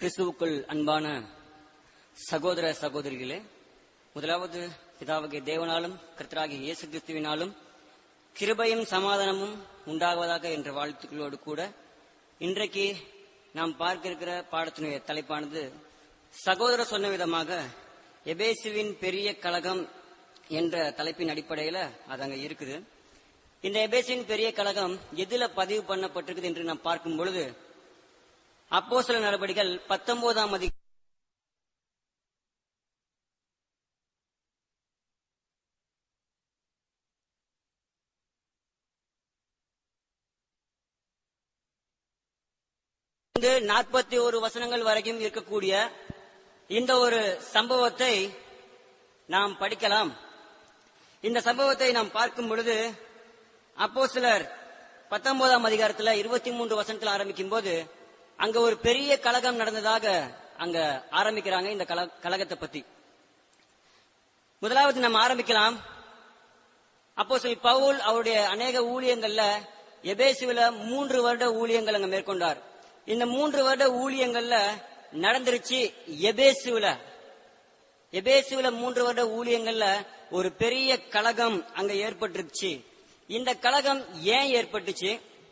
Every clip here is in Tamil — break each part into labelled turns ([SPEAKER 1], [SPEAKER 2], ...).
[SPEAKER 1] கிறிஸ்துவுக்குள் அன்பான சகோதர சகோதரிகளே முதலாவது பிதாவகிய தேவனாலும் கர்த்தராகிய இயேசு கிறிஸ்துவினாலும் கிருபையும் சமாதானமும் உண்டாவதாக என்ற வாழ்த்துக்களோடு கூட இன்றைக்கு நாம் பார்க்க இருக்கிற பாடத்தினுடைய தலைப்பானது சகோதரர் சொன்ன விதமாக எபேசுவின் பெரிய கழகம் என்ற தலைப்பின் அடிப்படையில அது அங்க இருக்குது இந்த எபேசுவின் பெரிய கழகம் எதுல பதிவு பண்ணப்பட்டிருக்குது என்று நாம் பார்க்கும் பொழுது அப்போஸ்தல நடவடிக்கைகள் பத்தொன்பதாம் அதி நாற்பத்தி ஒரு வசனங்கள் வரைக்கும் இருக்கக்கூடிய இந்த ஒரு சம்பவத்தை நாம் படிக்கலாம் இந்த சம்பவத்தை நாம் பார்க்கும் பொழுது அப்போ சிலர் பத்தொன்பதாம் அதிகாரத்துல இருபத்தி மூன்று வசனத்தில் ஆரம்பிக்கும் போது அங்க ஒரு பெரிய கழகம் நடந்ததாக அங்க ஆரம்பிக்கிறாங்க இந்த கல- கழகத்தை பத்தி முதலாவது நம்ம ஆரம்பிக்கலாம் அப்போ பவுல் அவருடைய அநேக ஊழியங்கள்ல எபேசுவில மூன்று வருட ஊழியங்கள் அங்க மேற்கொண்டார் இந்த மூன்று வருட ஊழியங்கள்ல நடந்துருச்சு எபேசுவில எபேசுவில மூன்று வருட ஊழியங்கள்ல ஒரு பெரிய கழகம் அங்க ஏற்பட்டுருச்சு இந்த கழகம் ஏன் ஏற்பட்டுச்சு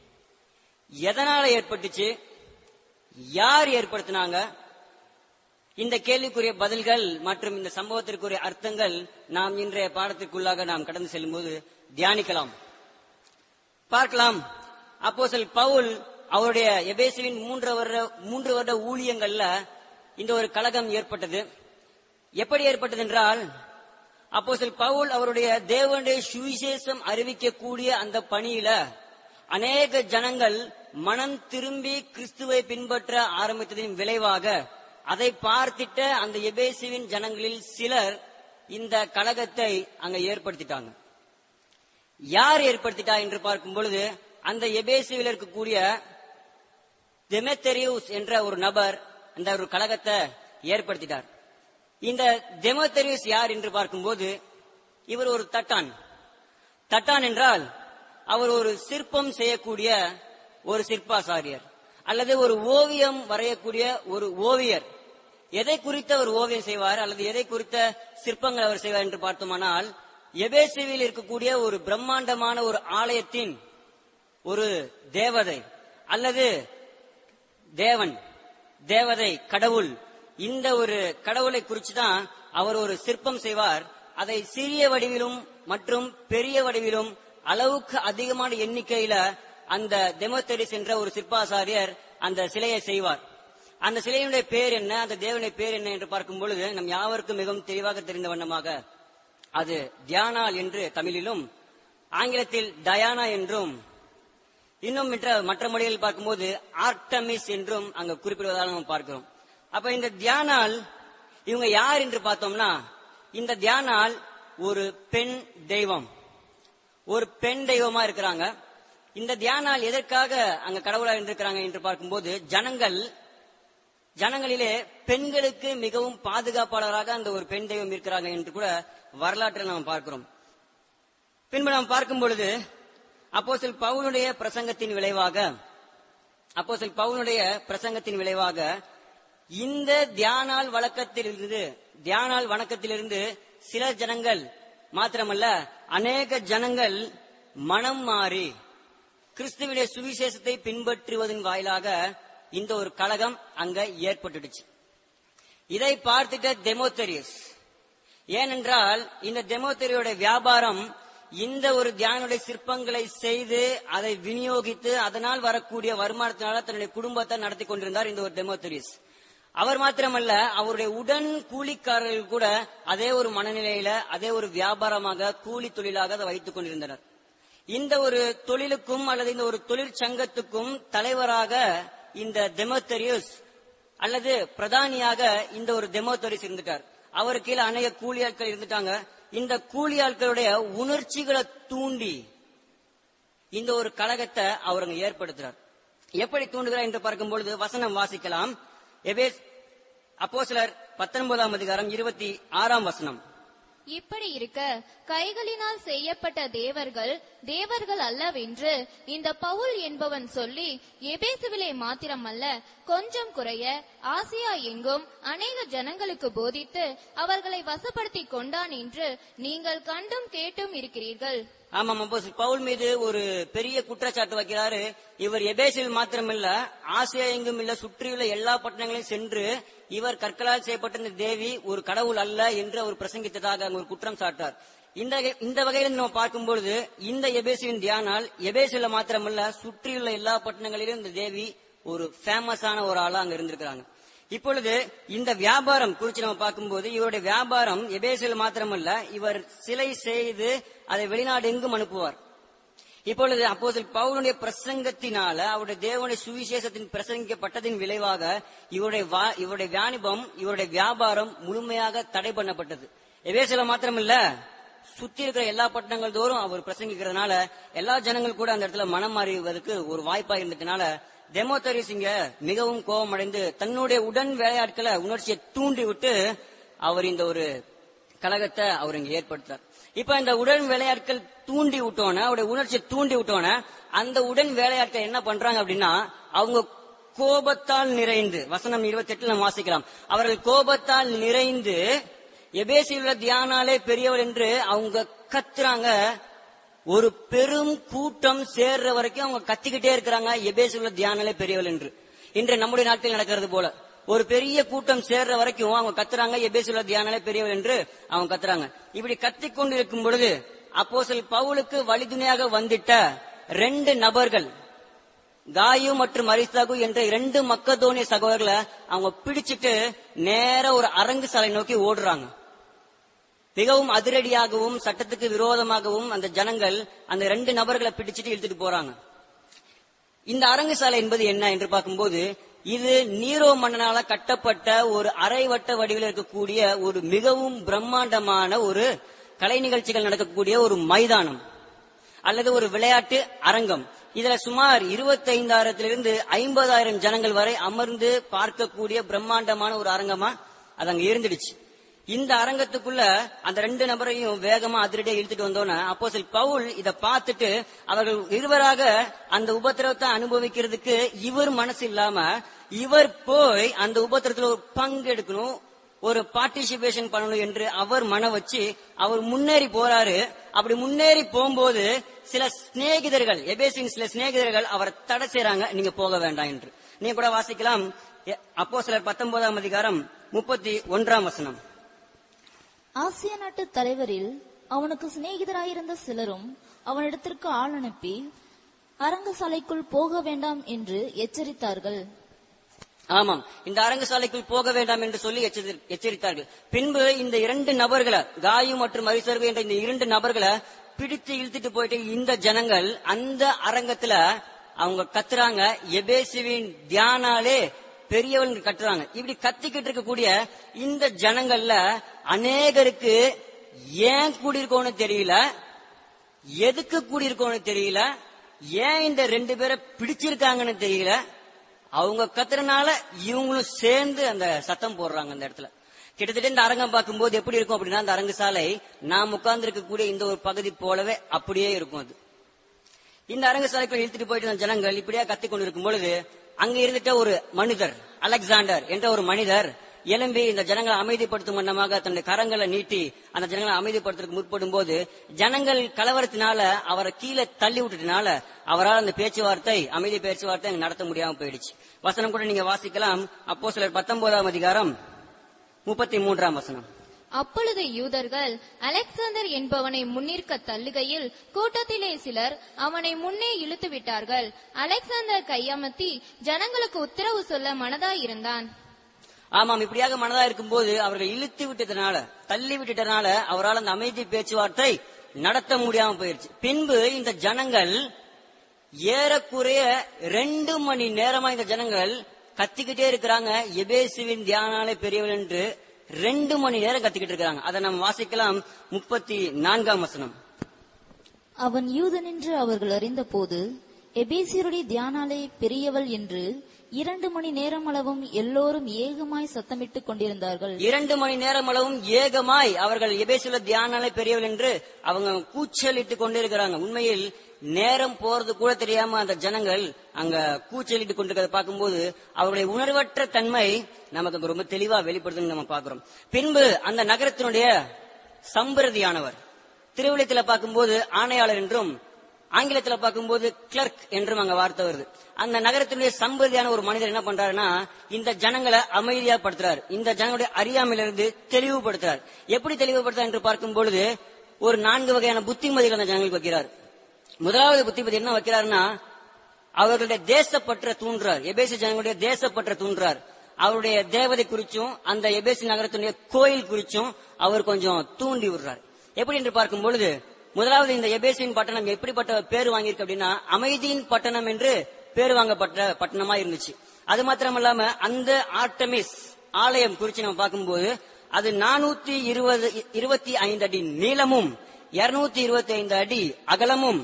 [SPEAKER 1] எதனால ஏற்பட்டுச்சு யார் ஏற்படுத்தினாங்க இந்த கேள்விக்குரிய பதில்கள் மற்றும் இந்த சம்பவத்திற்குரிய அர்த்தங்கள் நாம் இன்றைய பாடத்திற்குள்ளாக நாம் கடந்து செல்லும்போது தியானிக்கலாம் பார்க்கலாம் அப்போஸ்தலர் பவுல் அவருடைய எபேசுவின் மூன்று வருட மூன்று வருட ஊழியங்கள்ல இந்த ஒரு கழகம் ஏற்பட்டது எப்படி ஏற்பட்டது என்றால் அப்போஸ்தலர் பவுல் அவருடைய தேவனுடைய சுவிசேஷம் அறிவிக்கக்கூடிய அந்த பணியில அநேக ஜனங்கள் மனம் திரும்பி கிறிஸ்துவை பின்பற்ற ஆரம்பித்ததின் விளைவாக அதை பார்த்திட்ட அந்த எபேசுவின் ஜனங்களில் சிலர் இந்த கழகத்தை அங்க ஏற்படுத்திட்டாங்க யார் ஏற்படுத்திட்டா என்று பார்க்கும் பொழுது அந்த எபேசுவில் இருக்கக்கூடிய தெமெத்தெரியூஸ் என்ற ஒரு நபர் அந்த ஒரு கழகத்தை ஏற்படுத்திட்டார் இந்த தெமோத்தெரியூஸ் யார் என்று பார்க்கும்போது இவர் ஒரு தட்டான் தட்டான் என்றால் அவர் ஒரு சிற்பம் செய்யக்கூடிய ஒரு சிற்பாசாரியர் அல்லது ஒரு ஓவியம் வரையக்கூடிய ஒரு ஓவியர் எதை குறித்த ஒரு ஓவியம் செய்வார் அல்லது எதை குறித்த சிற்பங்கள் அவர் செய்வார் என்று பார்த்தோமானால் எபேசுவில் இருக்கக்கூடிய ஒரு பிரம்மாண்டமான ஒரு ஆலயத்தின் ஒரு தேவதை அல்லது தேவன் தேவதை கடவுள் இந்த ஒரு கடவுளை குறித்து தான் அவர் ஒரு சிற்பம் செய்வார் அதை சிறிய வடிவிலும் மற்றும் பெரிய வடிவிலும் அளவுக்கு அதிகமான எண்ணிக்கையில அந்த டெமோத்தெரிஸ் என்ற ஒரு சிற்பாசாரியர் அந்த சிலையை செய்வார் அந்த சிலையினுடைய பேர் என்ன அந்த தேவனுடைய பேர் என்ன என்று பார்க்கும் பொழுது நம் யாவருக்கும் மிகவும் தெளிவாக தெரிந்த வண்ணமாக அது தியானால் என்று தமிழிலும் ஆங்கிலத்தில் டயானா என்றும் இன்னும் மற்ற மற்ற மொழிகளில் பார்க்கும்போது ஆர்டமிஸ் என்றும் அங்க குறிப்பிடுவதாக நம்ம பார்க்கிறோம் அப்ப இந்த தியானால் இவங்க யார் என்று பார்த்தோம்னா இந்த தியானால் ஒரு பெண் தெய்வம் ஒரு பெண் தெய்வமா இருக்கிறாங்க இந்த தியானால் எதற்காக அங்க கடவுளா இருந்திருக்கிறாங்க என்று பார்க்கும்போது ஜனங்கள் ஜனங்களிலே பெண்களுக்கு மிகவும் பாதுகாப்பாளராக அந்த ஒரு பெண் தெய்வம் இருக்கிறாங்க என்று கூட வரலாற்றில் நாம் பார்க்கிறோம் பின்பு நாம் பார்க்கும் பொழுது அப்போஸ்தலர் பவுலுடைய பிரசங்கத்தின் விளைவாக அப்போஸ்தலர் பவுலுடைய பிரசங்கத்தின் விளைவாக இந்த தியானால் வழக்கத்திலிருந்து தியானால் வணக்கத்திலிருந்து சில ஜனங்கள் மாத்திரமல்ல அநேக ஜனங்கள் மனம் மாறி கிறிஸ்துவினுடைய சுவிசேஷத்தை பின்பற்றுவதன் வாயிலாக இந்த ஒரு கழகம் அங்க ஏற்பட்டுடுச்சு இதை பார்த்துட்ட டெமோத்தெரியஸ் ஏனென்றால் இந்த டெமோத்தெரியோட வியாபாரம் இந்த ஒரு தியானுடைய சிற்பங்களை செய்து அதை விநியோகித்து அதனால் வரக்கூடிய வருமானத்தினால தன்னுடைய குடும்பத்தை நடத்தி கொண்டிருந்தார் இந்த ஒரு டெமோத்தெரியஸ் அவர் மாத்திரமல்ல அவருடைய உடன் கூலிக்காரர்கள் கூட அதே ஒரு மனநிலையில அதே ஒரு வியாபாரமாக கூலி தொழிலாக அதை வைத்துக் கொண்டிருந்தனர் இந்த ஒரு தொழிலுக்கும் அல்லது இந்த ஒரு தொழிற்சங்கத்துக்கும் தலைவராக இந்த டெமோத்தெரியூஸ் அல்லது பிரதானியாக இந்த ஒரு டெமோத்தெரிஸ் இருந்துட்டார் அவர் கீழே அநேக கூலி ஆட்கள் இருந்துட்டாங்க இந்த கூலி ஆட்களுடைய உணர்ச்சிகளை தூண்டி இந்த ஒரு கழகத்தை அவர் அங்க ஏற்படுத்துறார் எப்படி தூண்டுகிறார் என்று பார்க்கும் பொழுது வசனம் வாசிக்கலாம் எபேஸ் அப்போ சிலர் பத்தொன்பதாம் அதிகாரம் இருபத்தி ஆறாம் வசனம்
[SPEAKER 2] இப்படி இருக்க கைகளினால் செய்யப்பட்ட தேவர்கள் தேவர்கள் அல்லவென்று இந்த பவுல் என்பவன் சொல்லி எபேசுவிலே மாத்திரமல்ல கொஞ்சம் குறைய ஆசியா எங்கும் அநேக ஜனங்களுக்கு போதித்து அவர்களை வசப்படுத்திக் கொண்டான் என்று நீங்கள் கண்டும் கேட்டும் இருக்கிறீர்கள்
[SPEAKER 1] ஆமாம் அப்போ பவுல் மீது ஒரு பெரிய குற்றச்சாட்டு வைக்கிறாரு இவர் எபேசில் மாத்திரமில்ல ஆசியா எங்கும் இல்ல சுற்றியுள்ள எல்லா பட்டணங்களையும் சென்று இவர் கற்களால் செய்யப்பட்ட இந்த தேவி ஒரு கடவுள் அல்ல என்று அவர் பிரசங்கித்ததாக அங்கு ஒரு குற்றம் சாட்டார் இந்த இந்த வகையில நம்ம பார்க்கும் பொழுது இந்த எபேசியின் தியானால் எபேசில மாத்திரமல்ல சுற்றியுள்ள எல்லா பட்டணங்களிலும் இந்த தேவி ஒரு ஃபேமஸான ஒரு ஆளா அங்க இருந்திருக்கிறாங்க இப்பொழுது இந்த வியாபாரம் குறித்து நம்ம பார்க்கும்போது இவருடைய வியாபாரம் எபேசில் மாத்திரமல்ல இவர் சிலை செய்து அதை வெளிநாடு எங்கும் அனுப்புவார் இப்பொழுது அப்போது பவுலுடைய பிரசங்கத்தினால அவருடைய தேவனுடைய சுவிசேஷத்தின் பிரசங்கிக்கப்பட்டதின் விளைவாக இவருடைய வா- இவருடைய வாணிபம் இவருடைய வியாபாரம் முழுமையாக தடை பண்ணப்பட்டது எபேசில மாத்திரமில்ல சுத்தி இருக்கிற எல்லா பட்டணங்கள் தோறும் அவர் பிரசங்கிக்கிறதுனால எல்லா ஜனங்கள் கூட அந்த இடத்துல மனம் மாறிவதற்கு ஒரு வாய்ப்பா இருந்ததுனால டெமோத்தரிஸ் இங்க மிகவும் கோபமடைந்து தன்னுடைய உடன் வேலையாட்களை உணர்ச்சியை தூண்டி விட்டு அவர் இந்த ஒரு கழகத்தை அவர் இங்க ஏற்படுத்தார் இப்ப இந்த உடன் வேலையாட்கள் தூண்டி விட்டோன அவருடைய உணர்ச்சியை தூண்டி விட்டோன அந்த உடன் வேலையாட்கள் என்ன பண்றாங்க அப்படின்னா அவங்க கோபத்தால் நிறைந்து வசனம் இருபத்தி எட்டுல நம்ம வாசிக்கலாம் அவர்கள் கோபத்தால் நிறைந்து எபேசியுள்ள தியானாலே பெரியவர் என்று அவங்க கத்துறாங்க ஒரு பெரும் கூட்டம் சேர்ற வரைக்கும் அவங்க கத்திக்கிட்டே இருக்கிறாங்க எபேசியுள்ள தியானாலே பெரியவர் என்று இன்று நம்முடைய நாட்டில் நடக்கிறது போல ஒரு பெரிய கூட்டம் சேர்ற வரைக்கும் அவங்க கத்துறாங்க எபேசியுள்ள தியானாலே பெரியவர் என்று அவங்க கத்துறாங்க இப்படி கத்திக் கொண்டு இருக்கும் பொழுது அப்போஸ்தலர் பவுலுக்கு வழிதுணையாக வந்துட்ட ரெண்டு நபர்கள் காயு மற்றும் அரிஸ்தாகு என்ற இரண்டு மக்கதோனிய சகோதரர்களை அவங்க பிடிச்சிட்டு நேர ஒரு அரங்கு சாலை நோக்கி ஓடுறாங்க மிகவும் அதிரடியாகவும் சட்டத்துக்கு விரோதமாகவும் அந்த ஜனங்கள் அந்த ரெண்டு நபர்களை பிடிச்சிட்டு இழுத்துட்டு போறாங்க இந்த அரங்கு சாலை என்பது என்ன என்று பார்க்கும்போது இது நீரோ மன்னனால கட்டப்பட்ட ஒரு அரைவட்ட வடிவில் இருக்கக்கூடிய ஒரு மிகவும் பிரம்மாண்டமான ஒரு கலை நிகழ்ச்சிகள் நடக்கக்கூடிய ஒரு மைதானம் அல்லது ஒரு விளையாட்டு அரங்கம் இதுல சுமார் இருபத்தைந்தாயிரத்திலிருந்து ஐம்பதாயிரம் ஜனங்கள் வரை அமர்ந்து பார்க்கக்கூடிய பிரம்மாண்டமான ஒரு அரங்கமா அது அங்க இருந்துடுச்சு இந்த அரங்கத்துக்குள்ள அந்த ரெண்டு நபரையும் வேகமா அதிரடியா இழுத்துட்டு வந்தோன்னே அப்போ பவுல் இத பார்த்துட்டு அவர்கள் இருவராக அந்த உபத்திரவத்தை அனுபவிக்கிறதுக்கு இவர் மனசு இல்லாம இவர் போய் அந்த உபத்திரத்துல ஒரு பங்கு எடுக்கணும் ஒரு பார்ட்டிசிபேஷன் பண்ணணும் என்று அவர் மன வச்சு அவர் முன்னேறி போறாரு அப்படி முன்னேறி போகும்போது சில சிநேகிதர்கள் எபேசின் சில சிநேகிதர்கள் அவரை தடை செய்றாங்க நீங்க போக வேண்டாம் என்று நீங்க கூட வாசிக்கலாம் அப்போ சிலர் பத்தொன்பதாம் அதிகாரம் முப்பத்தி ஒன்றாம் வசனம்
[SPEAKER 3] ஆசிய நாட்டு தலைவரில் அவனுக்கு சிநேகிதராயிருந்த சிலரும் அவனிடத்திற்கு ஆள் அனுப்பி அரங்கசாலைக்குள் போக வேண்டாம் என்று எச்சரித்தார்கள்
[SPEAKER 1] ஆமாம் இந்த அரங்கசாலைக்குள் போக வேண்டாம் என்று சொல்லி எச்சரி- எச்சரித்தார்கள் பின்பு இந்த இரண்டு நபர்களை காயு மற்றும் அரிசர்வு என்ற இந்த இரண்டு நபர்களை பிடித்து இழுத்துட்டு போயிட்டு இந்த ஜனங்கள் அந்த அரங்கத்துல அவங்க கத்துறாங்க எபேசுவின் தியானாலே பெரியவங்க கத்துறாங்க இப்படி கத்திக்கிட்டு இருக்கக்கூடிய இந்த ஜனங்கள்ல அநேகருக்கு ஏன் கூடியிருக்கோன்னு தெரியல எதுக்கு கூடியிருக்கோன்னு தெரியல ஏன் இந்த ரெண்டு பேரை பிடிச்சிருக்காங்கன்னு தெரியல அவங்க கத்துறனால இவங்களும் சேர்ந்து அந்த சத்தம் போடுறாங்க அந்த இடத்துல கிட்டத்தட்ட இந்த அரங்கம் பார்க்கும்போது எப்படி இருக்கும் அப்படின்னா அந்த அரங்கு சாலை நாம் உட்கார்ந்து இருக்கக்கூடிய இந்த ஒரு பகுதி போலவே அப்படியே இருக்கும் அது இந்த அரங்கு சாலைக்குள்ள இழுத்துட்டு போயிட்டு இருந்த ஜனங்கள் இப்படியா கத்திக் கொண்டிருக்கும் பொழுது அங்க இருந்துட்ட ஒரு மனிதர் அலெக்சாண்டர் என்ற ஒரு மனிதர் எழும்பி இந்த ஜனங்களை அமைதிப்படுத்தும் வண்ணமாக தன்னுடைய கரங்களை நீட்டி அந்த ஜனங்களை அமைதிப்படுத்துறதுக்கு முற்படும் போது ஜனங்கள் கலவரத்தினால அவரை கீழே தள்ளி விட்டுட்டனால அவரால் அந்த பேச்சுவார்த்தை அமைதி பேச்சுவார்த்தை அங்க நடத்த முடியாம போயிடுச்சு வசனம் கூட நீங்க வாசிக்கலாம் அப்போ சிலர் பத்தொன்பதாம் அதிகாரம் முப்பத்தி மூன்றாம் வசனம்
[SPEAKER 2] அப்பொழுது யூதர்கள் அலெக்சாந்தர் என்பவனை முன்னிற்க தள்ளுகையில் கூட்டத்திலே சிலர் அவனை முன்னே இழுத்து விட்டார்கள் அலெக்சாந்தர் கையமர்த்தி ஜனங்களுக்கு உத்தரவு சொல்ல மனதாயிருந்தான்
[SPEAKER 1] ஆமாம் இப்படியாக மனதா இருக்கும்போது அவர்கள் இழுத்து விட்டதுனால தள்ளி விட்டுட்டனால அவரால் அந்த அமைதி பேச்சுவார்த்தை நடத்த முடியாம போயிருச்சு பின்பு இந்த ஜனங்கள் ஏறக்குறைய ரெண்டு மணி நேரமா இந்த ஜனங்கள் கத்திக்கிட்டே இருக்கிறாங்க எபேசுவின் தியானாலே பெரியவள் என்று ரெண்டு மணி நேரம் கத்திக்கிட்டு இருக்காங்க அதை நம்ம வாசிக்கலாம் முப்பத்தி நான்காம் வசனம்
[SPEAKER 3] அவன் யூதன் என்று அவர்கள் அறிந்தபோது எபேசியருடைய தியானாலே பெரியவள் என்று இரண்டு மணி நேரம் அளவும் எல்லோரும் ஏகமாய் சத்தமிட்டுக் கொண்டிருந்தார்கள்
[SPEAKER 1] இரண்டு மணி நேரம் அளவும் ஏகமாய் அவர்கள் எபேசுல தியானாலே பெரியவர்கள் என்று அவங்க கூச்சலிட்டு கொண்டிருக்கிறாங்க உண்மையில் நேரம் போறது கூட தெரியாம அந்த ஜனங்கள் அங்க கூச்சலிட்டு கொண்டிருக்கிறத பார்க்கும்போது அவருடைய உணர்வற்ற தன்மை நமக்கு அங்க ரொம்ப தெளிவா வெளிப்படுதுன்னு நம்ம பார்க்கிறோம் பின்பு அந்த நகரத்தினுடைய சம்பிரதியானவர் திருவிழயத்துல பார்க்கும்போது ஆணையாளர் என்றும் ஆங்கிலத்துல பார்க்கும்போது கிளர்க் என்றும் அங்க வார்த்தை வருது அந்த நகரத்தினுடைய சம்பதியான ஒரு மனிதர் என்ன பண்றாருன்னா இந்த ஜனங்களை அமைதியா படுத்துறாரு இந்த ஜனங்களுடைய அறியாமையிலிருந்து தெளிவுபடுத்துறார் எப்படி தெளிவுபடுத்துறார் என்று பார்க்கும் பொழுது ஒரு நான்கு வகையான புத்திமதிகள் அந்த ஜனங்களுக்கு வைக்கிறார் முதலாவது புத்திமதி என்ன வைக்கிறாருன்னா அவர்களுடைய தேசப்பற்ற தூண்டுறார் எபேசி ஜனங்களுடைய தேசப்பற்ற தூண்டுறார் அவருடைய தேவதை குறிச்சும் அந்த எபேசி நகரத்தினுடைய கோயில் குறிச்சும் அவர் கொஞ்சம் தூண்டி விடுறார் எப்படி என்று பார்க்கும் பொழுது முதலாவது இந்த எபேசின் பட்டணம் எப்படிப்பட்ட பேர் வாங்கியிருக்கு அப்படின்னா அமைதியின் பட்டணம் என்று பேர் வாங்கப்பட்ட பட்டணமா இருந்துச்சு அது மாத்திரமல்லாம அந்த ஆர்டமிஸ் ஆலயம் குறிச்சு நம்ம பார்க்கும்போது அது நானூத்தி இருபது இருபத்தி ஐந்து அடி நீளமும் இருநூத்தி இருபத்தி ஐந்து அடி அகலமும்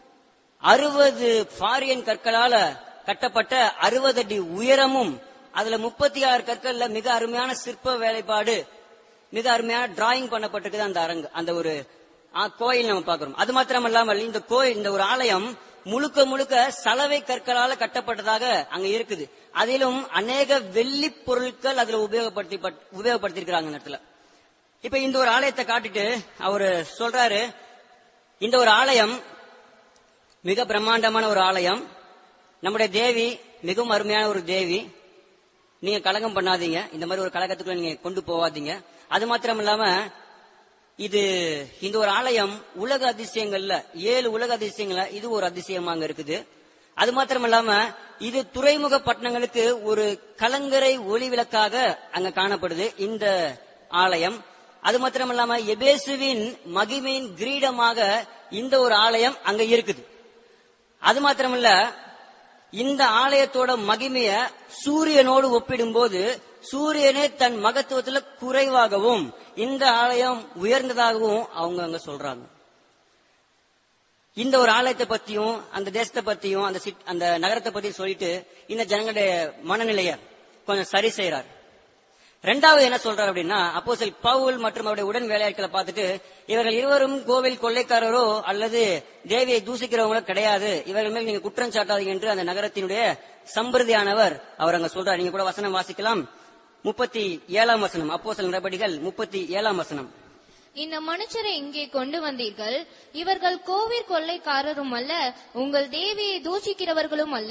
[SPEAKER 1] அறுபது ஃபாரியன் கற்களால கட்டப்பட்ட அறுபது அடி உயரமும் அதுல முப்பத்தி ஆறு கற்கள்ல மிக அருமையான சிற்ப வேலைப்பாடு மிக அருமையான டிராயிங் பண்ணப்பட்டிருக்குது அந்த அரங்கு அந்த ஒரு ஆ, கோயில் நம்ம பார்க்கிறோம் அது மாத்திரமல்லாமல் இந்த கோயில் இந்த ஒரு ஆலயம் முழுக்க முழுக்க சலவை கற்களால கட்டப்பட்டதாக அங்க இருக்குது அதிலும் அநேக வெள்ளி பொருட்கள் அதுல உபயோகப்படுத்தி உபயோகப்படுத்திருக்கிறாங்க அந்த இடத்துல இப்ப இந்த ஒரு ஆலயத்தை காட்டிட்டு அவரு சொல்றாரு இந்த ஒரு ஆலயம் மிக பிரம்மாண்டமான ஒரு ஆலயம் நம்முடைய தேவி மிகவும் அருமையான ஒரு தேவி நீங்க கலகம் பண்ணாதீங்க இந்த மாதிரி ஒரு கலகத்துக்குள்ள நீங்க கொண்டு போவாதீங்க அது மாத்திரம் இல்லாம இது இந்த ஒரு ஆலயம் உலக அதிசயங்கள்ல ஏழு உலக அதிசயங்கள்ல இது ஒரு அதிசயமா அங்க இருக்குது அது மாத்திரம் இல்லாம இது துறைமுக பட்டணங்களுக்கு ஒரு கலங்கரை ஒளி விளக்காக அங்க காணப்படுது இந்த ஆலயம் அது மாத்திரம் இல்லாம எபேசுவின் மகிமையின் கிரீடமாக இந்த ஒரு ஆலயம் அங்க இருக்குது அது மாத்திரமல்ல இந்த ஆலயத்தோட மகிமைய சூரியனோடு ஒப்பிடும்போது சூரியனே தன் மகத்துவத்துல குறைவாகவும் இந்த ஆலயம் உயர்ந்ததாகவும் அவங்க அங்க சொல்றாங்க இந்த ஒரு ஆலயத்தை பத்தியும் அந்த தேசத்தை பத்தியும் அந்த சிட்- அந்த நகரத்தை பத்தியும் சொல்லிட்டு இந்த ஜனங்களுடைய மனநிலைய கொஞ்சம் சரி செய்யறார் ரெண்டாவது என்ன சொல்றாரு அப்படின்னா அப்போஸ்தலர் பவுல் மற்றும் அவருடைய உடன் வேலையாட்களை பார்த்துட்டு இவர்கள் இருவரும் கோவில் கொள்ளைக்காரரோ அல்லது தேவியை தூசிக்கிறவங்களோ கிடையாது இவர்கள் மேல் நீங்க குற்றம் சாட்டாதீங்க என்று அந்த நகரத்தினுடைய சம்பிரதியானவர் அவர் அங்க சொல்றார் நீங்க கூட வசனம் வாசிக்கலாம் முப்பத்தி ஏழாம் வசனம் அப்போஸ்தலர் நடபடிகள் முப்பத்தி ஏழாம் வசனம்
[SPEAKER 2] இந்த மனுஷரை இங்கே கொண்டு வந்தீர்கள் இவர்கள் கோவிற் கொள்ளைக்காரரும் அல்ல உங்கள் தேவியை தூஷிக்கிறவர்களும் அல்ல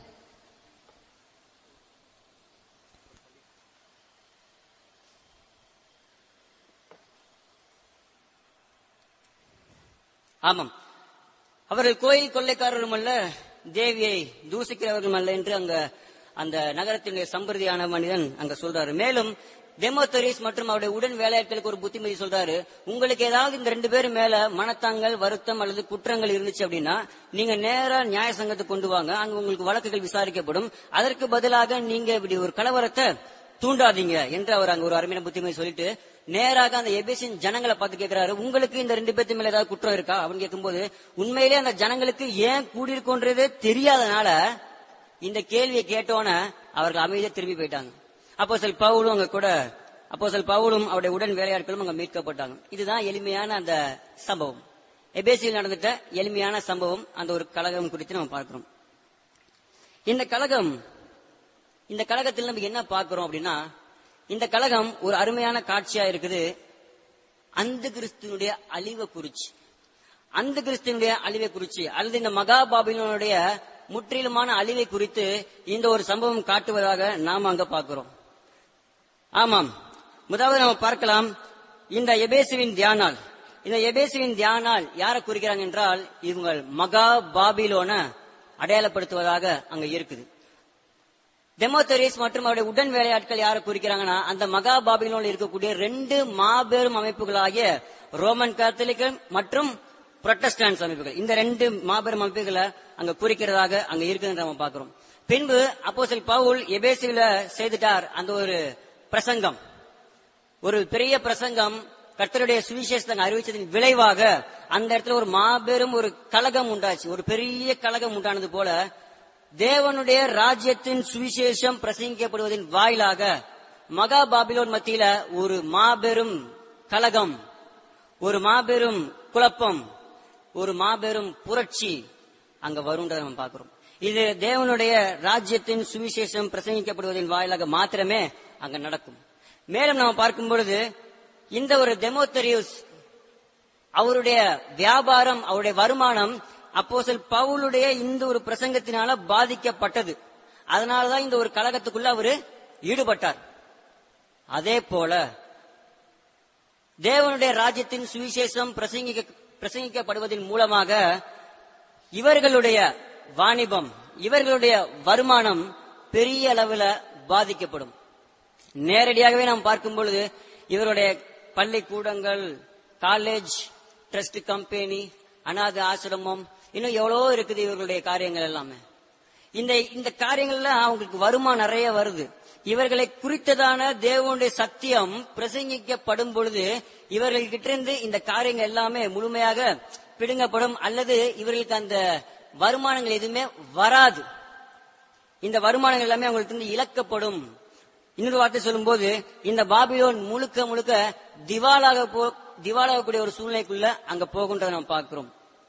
[SPEAKER 1] ஆமாம் அவர்கள் கோயில் கொள்ளைக்காரரும் அல்ல தேவியை தூசிக்கிறவர்களும் அல்ல என்று அங்க அந்த நகரத்தினுடைய சம்பிரதியான மனிதன் அங்க சொல்றாரு மேலும் டெமோத்தரிஸ் மற்றும் அவருடைய உடன் வேலையாட்களுக்கு ஒரு புத்திமதி சொல்றாரு உங்களுக்கு ஏதாவது இந்த ரெண்டு பேரும் மேல மனத்தாங்கள் வருத்தம் அல்லது குற்றங்கள் இருந்துச்சு அப்படின்னா நீங்க நேரா நியாய சங்கத்துக்கு கொண்டு வாங்க அங்க உங்களுக்கு வழக்குகள் விசாரிக்கப்படும் அதற்கு பதிலாக நீங்க இப்படி ஒரு கலவரத்தை தூண்டாதீங்க என்று அவர் அங்க ஒரு அருமையான புத்திமதி சொல்லிட்டு நேராக அந்த எபேசின் ஜனங்களை பார்த்து கேட்கிறாரு உங்களுக்கு இந்த ரெண்டு பேர்த்து மேல ஏதாவது குற்றம் இருக்கா அப்படின்னு கேட்கும்போது உண்மையிலே அந்த ஜனங்களுக்கு ஏன் கூடியிருக்கோன்றதே தெரியாதனால இந்த கேள்வியை கேட்டோன அவர்கள் அமைதியா திரும்பி போயிட்டாங்க அப்போ சில பவுலும் அங்க கூட அப்போ சில பவுலும் அவருடைய உடன் வேலையாட்களும் அங்க மீட்கப்பட்டாங்க இதுதான் எளிமையான அந்த சம்பவம் எபேசியில் நடந்துட்ட எளிமையான சம்பவம் அந்த ஒரு கழகம் குறித்து நம்ம பார்க்கிறோம் இந்த கழகம் இந்த கழகத்தில் நம்ம என்ன பார்க்கிறோம் அப்படின்னா இந்த கழகம் ஒரு அருமையான காட்சியா இருக்குது அந்த கிறிஸ்துவனுடைய அழிவை குறிச்சு அந்த கிறிஸ்துவனுடைய அழிவை குறிச்சு அல்லது இந்த மகாபாபிலோனுடைய முற்றிலுமான அழிவை குறித்து இந்த ஒரு சம்பவம் காட்டுவதாக நாம் அங்க பார்க்கிறோம் ஆமாம் முதலாவது நம்ம பார்க்கலாம் இந்த எபேசுவின் தியானால் இந்த எபேசுவின் தியானால் யாரை குறிக்கிறாங்க என்றால் இவங்க மகா பாபிலோன அடையாளப்படுத்துவதாக அங்க இருக்குது டெமோத்தரிஸ் மற்றும் அவருடைய உடன் வேலையாட்கள் யாரை குறிக்கிறாங்கன்னா அந்த மகா பாபிலோனில் இருக்கக்கூடிய ரெண்டு மாபெரும் அமைப்புகளாகிய ரோமன் கத்தோலிக்கல் மற்றும் புரொட்டஸ்டான்ஸ் அமைப்புகள் இந்த ரெண்டு மாபெரும் அமைப்புகளை அங்க குறிக்கிறதாக அங்க இருக்குதுன்னு நம்ம பார்க்கிறோம் பின்பு அப்போஸ்தலர் பவுல் எபேசில செய்துட்டார் அந்த ஒரு பிரசங்கம் ஒரு பெரிய பிரசங்கம் கர்த்தருடைய சுவிசேஷத்தை அங்க அறிவிச்சதின் விளைவாக அந்த இடத்துல ஒரு மாபெரும் ஒரு கலகம் உண்டாச்சு ஒரு பெரிய கலகம் உண்டானது போல தேவனுடைய ராஜ்யத்தின் சுவிசேஷம் பிரசங்கிக்கப்படுவதன் வாயிலாக மகா பாபிலோன் மத்தியில ஒரு மாபெரும் கலகம் ஒரு மாபெரும் குழப்பம் ஒரு மாபெரும் புரட்சி அங்க வரும்ன்றதை நம்ம பார்க்கிறோம் இது தேவனுடைய ராஜ்யத்தின் சுவிசேஷம் பிரசங்கிக்கப்படுவதன் வாயிலாக மாத்திரமே அங்க நடக்கும் மேலும் நாம் பார்க்கும் பொழுது இந்த ஒரு டெமோத்தரியூஸ் அவருடைய வியாபாரம் அவருடைய வருமானம் அப்போஸ்தலர் பவுலுடைய இந்த ஒரு பிரசங்கத்தினால பாதிக்கப்பட்டது அதனாலதான் இந்த ஒரு கழகத்துக்குள்ள அவரு ஈடுபட்டார் அதே போல தேவனுடைய ராஜ்யத்தின் சுவிசேஷம் பிரசங்கிக்க பிரசங்கிக்கப்படுவதன் மூலமாக இவர்களுடைய வாணிபம் இவர்களுடைய வருமானம் பெரிய அளவுல பாதிக்கப்படும் நேரடியாகவே நாம் பார்க்கும் பொழுது இவருடைய பள்ளிக்கூடங்கள் காலேஜ் ட்ரஸ்ட் கம்பெனி அனாதை ஆசிரமம் இன்னும் எவ்வளவோ இருக்குது இவர்களுடைய காரியங்கள் எல்லாமே இந்த இந்த காரியங்கள்ல அவங்களுக்கு வருமானம் நிறைய வருது இவர்களை குறித்ததான தேவனுடைய சத்தியம் பிரசங்கிக்கப்படும் பொழுது இவர்கள்கிட்ட இருந்து இந்த காரியங்கள் எல்லாமே முழுமையாக பிடுங்கப்படும் அல்லது இவர்களுக்கு அந்த வருமானங்கள் எதுவுமே வராது இந்த வருமானங்கள் எல்லாமே அவங்களுக்கு இருந்து இழக்கப்படும் இன்னொரு வார்த்தை சொல்லும்போது இந்த பாபிலோன் முழுக்க முழுக்க திவாலாக போ திவாலாகக்கூடிய ஒரு சூழ்நிலைக்குள்ள அங்க போகுன்றதை நம்ம பார்க்கிறோம்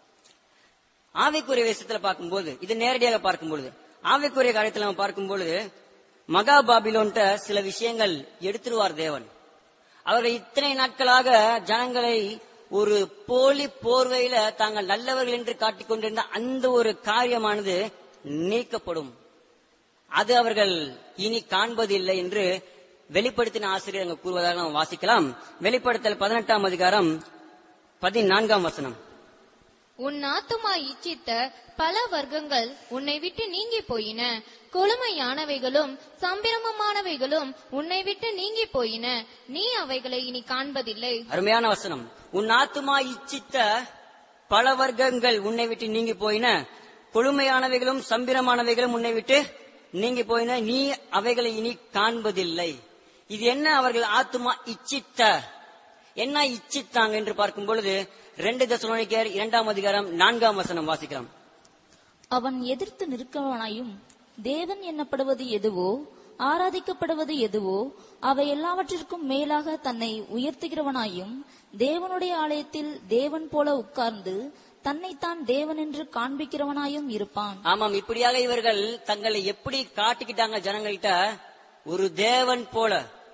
[SPEAKER 1] ஆவிக்குரிய விஷயத்துல பார்க்கும்போது இது நேரடியாக பார்க்கும் பொழுது ஆவிக்குரிய காரியத்துல நம்ம பார்க்கும் பொழுது மகா பாபிலோன்ட்ட சில விஷயங்கள் எடுத்துருவார் தேவன் அவர்கள் இத்தனை நாட்களாக ஜனங்களை ஒரு போலி போர்வையில தாங்கள் நல்லவர்கள் என்று காட்டிக் கொண்டிருந்த அந்த ஒரு காரியமானது நீக்கப்படும் அது அவர்கள் இனி காண்பதில்லை என்று வெளிப்படுத்தின ஆசிரியர் அங்கு கூறுவதாக நாம் வாசிக்கலாம் வெளிப்படுத்தல் பதினெட்டாம் அதிகாரம் பதினான்காம் வசனம்
[SPEAKER 2] உன் ஆத்துமா இச்சித்த பல வர்க்கங்கள் உன்னை விட்டு நீங்கி போயின கொழுமையானவைகளும் சம்பிரமமானவைகளும் உன்னை விட்டு நீங்கி போயின நீ அவைகளை இனி காண்பதில்லை
[SPEAKER 1] அருமையான வசனம் உன் ஆத்துமா இச்சித்த பல வர்க்கங்கள் உன்னை விட்டு நீங்கி போயின கொழுமையானவைகளும் சம்பிரமானவைகளும் உன்னை விட்டு நீங்கி போயின நீ அவைகளை இனி காண்பதில்லை இது என்ன அவர்கள் ஆத்துமா இச்சித்த என்ன இச்சித்தாங்க என்று பார்க்கும் பொழுது ரெண்டு தசலோனிக்கர் இரண்டாம் அதிகாரம் நான்காம் வசனம் வாசிக்கலாம்
[SPEAKER 3] அவன் எதிர்த்து நிற்கவனாயும் தேவன் எண்ணப்படுவது எதுவோ ஆராதிக்கப்படுவது எதுவோ அவை எல்லாவற்றிற்கும் மேலாக தன்னை உயர்த்துகிறவனாயும் தேவனுடைய ஆலயத்தில் தேவன் போல உட்கார்ந்து தன்னைத்தான் தேவன் என்று காண்பிக்கிறவனாயும் இருப்பான்
[SPEAKER 1] ஆமாம் இப்படியாக இவர்கள் தங்களை எப்படி காட்டிக்கிட்டாங்க ஜனங்கள்கிட்ட ஒரு தேவன் போல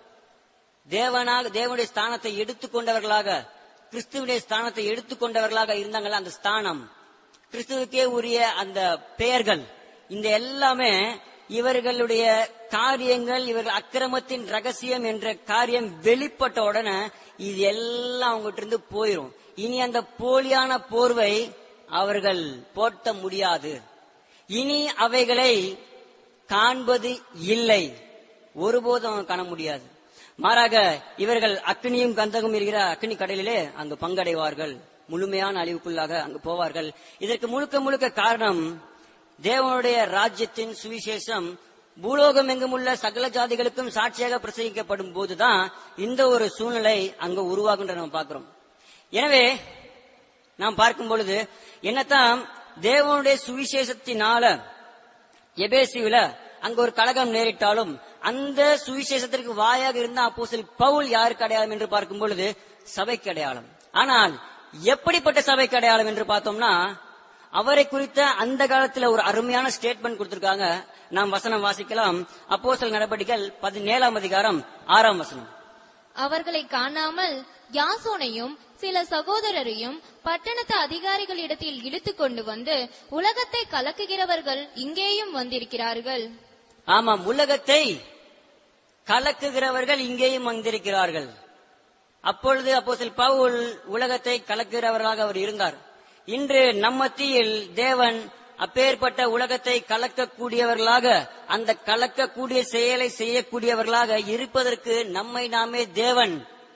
[SPEAKER 1] தேவனாக தேவனுடைய ஸ்தானத்தை எடுத்துக்கொண்டவர்களாக கிறிஸ்துவனுடைய ஸ்தானத்தை எடுத்துக்கொண்டவர்களாக இருந்தாங்கல்ல அந்த ஸ்தானம் கிறிஸ்துவுக்கே உரிய அந்த பெயர்கள் இந்த எல்லாமே இவர்களுடைய காரியங்கள் இவர்கள் அக்கிரமத்தின் ரகசியம் என்ற காரியம் வெளிப்பட்ட உடனே இது எல்லாம் அவங்ககிட்ட இருந்து போயிரும் இனி அந்த போலியான போர்வை அவர்கள் போட்ட முடியாது இனி அவைகளை காண்பது இல்லை ஒருபோதும் அவங்க காண முடியாது மாறாக இவர்கள் அக்னியும் கந்தகம் இருக்கிற அக்னி கடலிலே அங்கு பங்கடைவார்கள் முழுமையான அழிவுக்குள்ளாக அங்கு போவார்கள் இதற்கு முழுக்க முழுக்க காரணம் தேவனுடைய ராஜ்யத்தின் சுவிசேஷம் பூலோகம் எங்கும் உள்ள சகல ஜாதிகளுக்கும் சாட்சியாக பிரசங்கிக்கப்படும் போதுதான் இந்த ஒரு சூழ்நிலை அங்கு உருவாகுன்ற நம்ம பார்க்கிறோம் எனவே நாம் பார்க்கும் பொழுது என்னத்தான் தேவனுடைய சுவிசேஷத்தினால எபேசியுல அங்க ஒரு கழகம் நேரிட்டாலும் அந்த சுவிசேஷத்திற்கு வாயாக இருந்த அப்போஸ்தலன் பவுல் யாருக்கு அடையாளம் என்று பார்க்கும் பொழுது சபைக்கு அடையாளம் ஆனால் எப்படிப்பட்ட சபைக்கு அடையாளம் என்று பார்த்தோம்னா அவரை குறித்த அந்த காலத்துல ஒரு அருமையான ஸ்டேட்மெண்ட் கொடுத்திருக்காங்க நாம் வசனம் வாசிக்கலாம் அப்போஸ்தலர் நடவடிக்கைகள் பதினேழாம் அதிகாரம் ஆறாம் வசனம்
[SPEAKER 2] அவர்களை காணாமல் யாசோனையும் சில சகோதரரையும் பட்டணத்து அதிகாரிகளிடத்தில் இழுத்து கொண்டு வந்து உலகத்தை கலக்குகிறவர்கள் இங்கேயும் வந்திருக்கிறார்கள்
[SPEAKER 1] ஆமாம் உலகத்தை கலக்குகிறவர்கள் இங்கேயும் வந்திருக்கிறார்கள் அப்பொழுது அப்போஸ்தலர் பவுல் உலகத்தை கலக்குகிறவர்களாக அவர் இருந்தார் இன்று நம் மத்தியில் தேவன் அப்பேற்பட்ட உலகத்தை கலக்கக்கூடியவர்களாக அந்த கலக்கக்கூடிய செயலை செய்யக்கூடியவர்களாக இருப்பதற்கு நம்மை நாமே தேவன்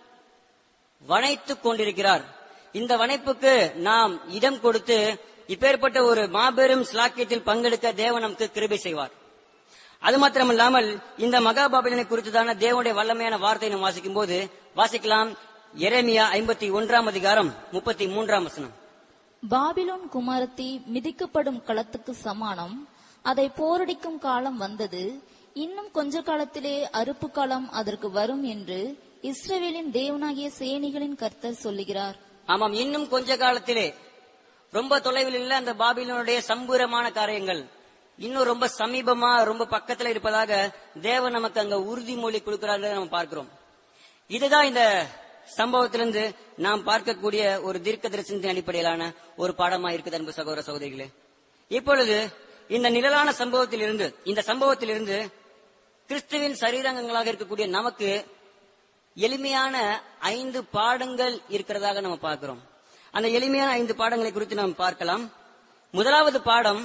[SPEAKER 1] வனைத்துக் கொண்டிருக்கிறார் இந்த வனைப்புக்கு நாம் இடம் கொடுத்து இப்பேற்பட்ட ஒரு மாபெரும் ஸ்லாக்கியத்தில் பங்கெடுக்க தேவன் நமக்கு கிருபை செய்வார் அது மாத்திரமல்லாமல் இந்த மகாபாபிலனை குறித்ததான தேவனுடைய வல்லமையான வார்த்தையை நாம் வாசிக்கும் போது வாசிக்கலாம் எரேமியா ஐம்பத்தி ஒன்றாம் அதிகாரம் முப்பத்தி மூன்றாம் வசனம்
[SPEAKER 3] பாபிலோன் குமாரத்தி மிதிக்கப்படும் களத்துக்கு சமானம் அதை போரடிக்கும் காலம் வந்தது இன்னும் கொஞ்ச காலத்திலே அறுப்பு காலம் அதற்கு வரும் என்று இஸ்ரவேலின் தேவனாகிய சேனைகளின் கர்த்தர் சொல்லுகிறார்
[SPEAKER 1] ஆமாம் இன்னும் கொஞ்ச காலத்திலே ரொம்ப தொலைவில் இல்ல அந்த பாபிலோனுடைய சம்பூரமான காரியங்கள் இன்னும் ரொம்ப சமீபமா ரொம்ப பக்கத்துல இருப்பதாக தேவன் நமக்கு அங்க உறுதிமொழி கொடுக்கிறார்கள் நம்ம பார்க்கிறோம் இதுதான் இந்த சம்பவத்திலிருந்து நாம் பார்க்கக்கூடிய ஒரு தீர்க்க தரிசனத்தின் அடிப்படையிலான ஒரு பாடமா இருக்குது அன்பு சகோதர சகோதரிகளே இப்பொழுது இந்த நிழலான சம்பவத்திலிருந்து இந்த சம்பவத்திலிருந்து கிறிஸ்துவின் சரீரங்கங்களாக இருக்கக்கூடிய நமக்கு எளிமையான ஐந்து பாடங்கள் இருக்கிறதாக நம்ம பார்க்கிறோம் அந்த எளிமையான ஐந்து பாடங்களை குறித்து நாம் பார்க்கலாம் முதலாவது பாடம்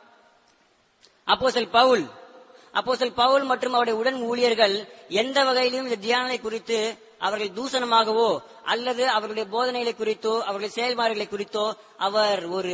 [SPEAKER 1] அப்போஸ்தலன் பவுல் அப்போஸ்தலன் பவுல் மற்றும் அவருடைய உடன் ஊழியர்கள் எந்த வகையிலும் இந்த தியானங்களை குறித்து அவர்கள் தூசணமாகவோ அல்லது அவர்களுடைய போதனைகளை குறித்தோ அவர்களுடைய செயல்பாடுகளை குறித்தோ அவர் ஒரு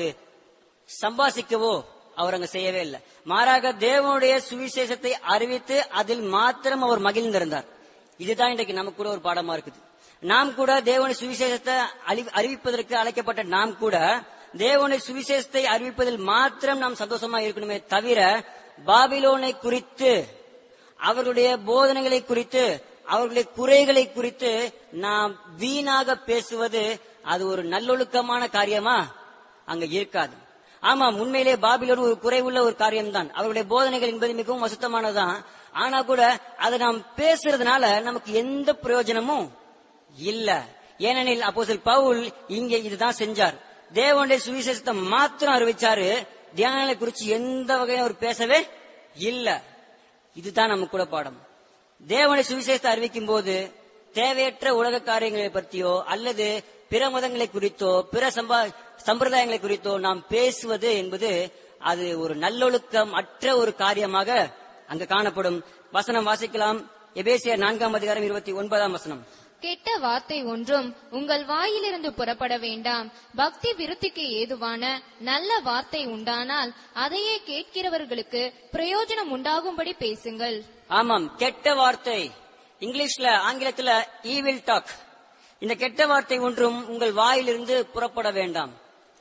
[SPEAKER 1] சம்பாசிக்கவோ அவர் அங்க செய்யவே இல்லை மாறாக தேவனுடைய சுவிசேஷத்தை அறிவித்து அதில் மாத்திரம் அவர் மகிழ்ந்திருந்தார் இதுதான் இன்றைக்கு நமக்கு கூட ஒரு பாடமா இருக்குது நாம் கூட தேவனுடைய சுவிசேஷத்தை அழி- அறிவிப்பதற்கு அழைக்கப்பட்ட நாம் கூட தேவனுடைய சுவிசேஷத்தை அறிவிப்பதில் மாத்திரம் நாம் சந்தோஷமா இருக்கணுமே தவிர பாபிலோனை குறித்து அவர்களுடைய போதனைகளை குறித்து அவர்களுடைய குறைகளை குறித்து நாம் வீணாக பேசுவது அது ஒரு நல்லொழுக்கமான காரியமா அங்க இருக்காது ஆமா உண்மையிலே பாபிலோன் ஒரு குறைவுள்ள ஒரு காரியம்தான் அவருடைய போதனைகள் என்பது மிகவும் அசுத்தமானதுதான் ஆனா கூட அதை நாம் பேசுறதுனால நமக்கு எந்த பிரயோஜனமும் இல்ல ஏனெனில் அப்போஸ்தலன் பவுல் இங்கே இதுதான் செஞ்சார் தேவனுடைய சுவிசேஷத்தை மாத்திரம் அறிவிச்சாரு தியானங்களை குறித்து எந்த வகையிலும் அவர் பேசவே இல்ல இதுதான் நம்ம கூட பாடம் தேவனுடைய சுவிசேஷத்தை அறிவிக்கும் போது தேவையற்ற உலக காரியங்களை பற்றியோ அல்லது பிற மதங்களை குறித்தோ பிற சம்பா சம்பிரதாயங்களை குறித்தோ நாம் பேசுவது என்பது அது ஒரு நல்லொழுக்கம் அற்ற ஒரு காரியமாக அங்கு காணப்படும் வசனம் வாசிக்கலாம் எபேசியர் நான்காம் அதிகாரம் இருபத்தி ஒன்பதாம் வசனம்
[SPEAKER 2] கெட்ட வார்த்தை ஒன்றும் உங்கள் வாயிலிருந்து புறப்பட வேண்டாம் பக்தி விருத்திக்கு ஏதுவான நல்ல வார்த்தை உண்டானால் அதையே கேட்கிறவர்களுக்கு பிரயோஜனம் உண்டாகும்படி பேசுங்கள்
[SPEAKER 1] ஆமாம் கெட்ட வார்த்தை இங்கிலீஷ்ல ஆங்கிலத்துல ஈவில் டாக் இந்த கெட்ட வார்த்தை ஒன்றும் உங்கள் வாயிலிருந்து புறப்பட வேண்டாம்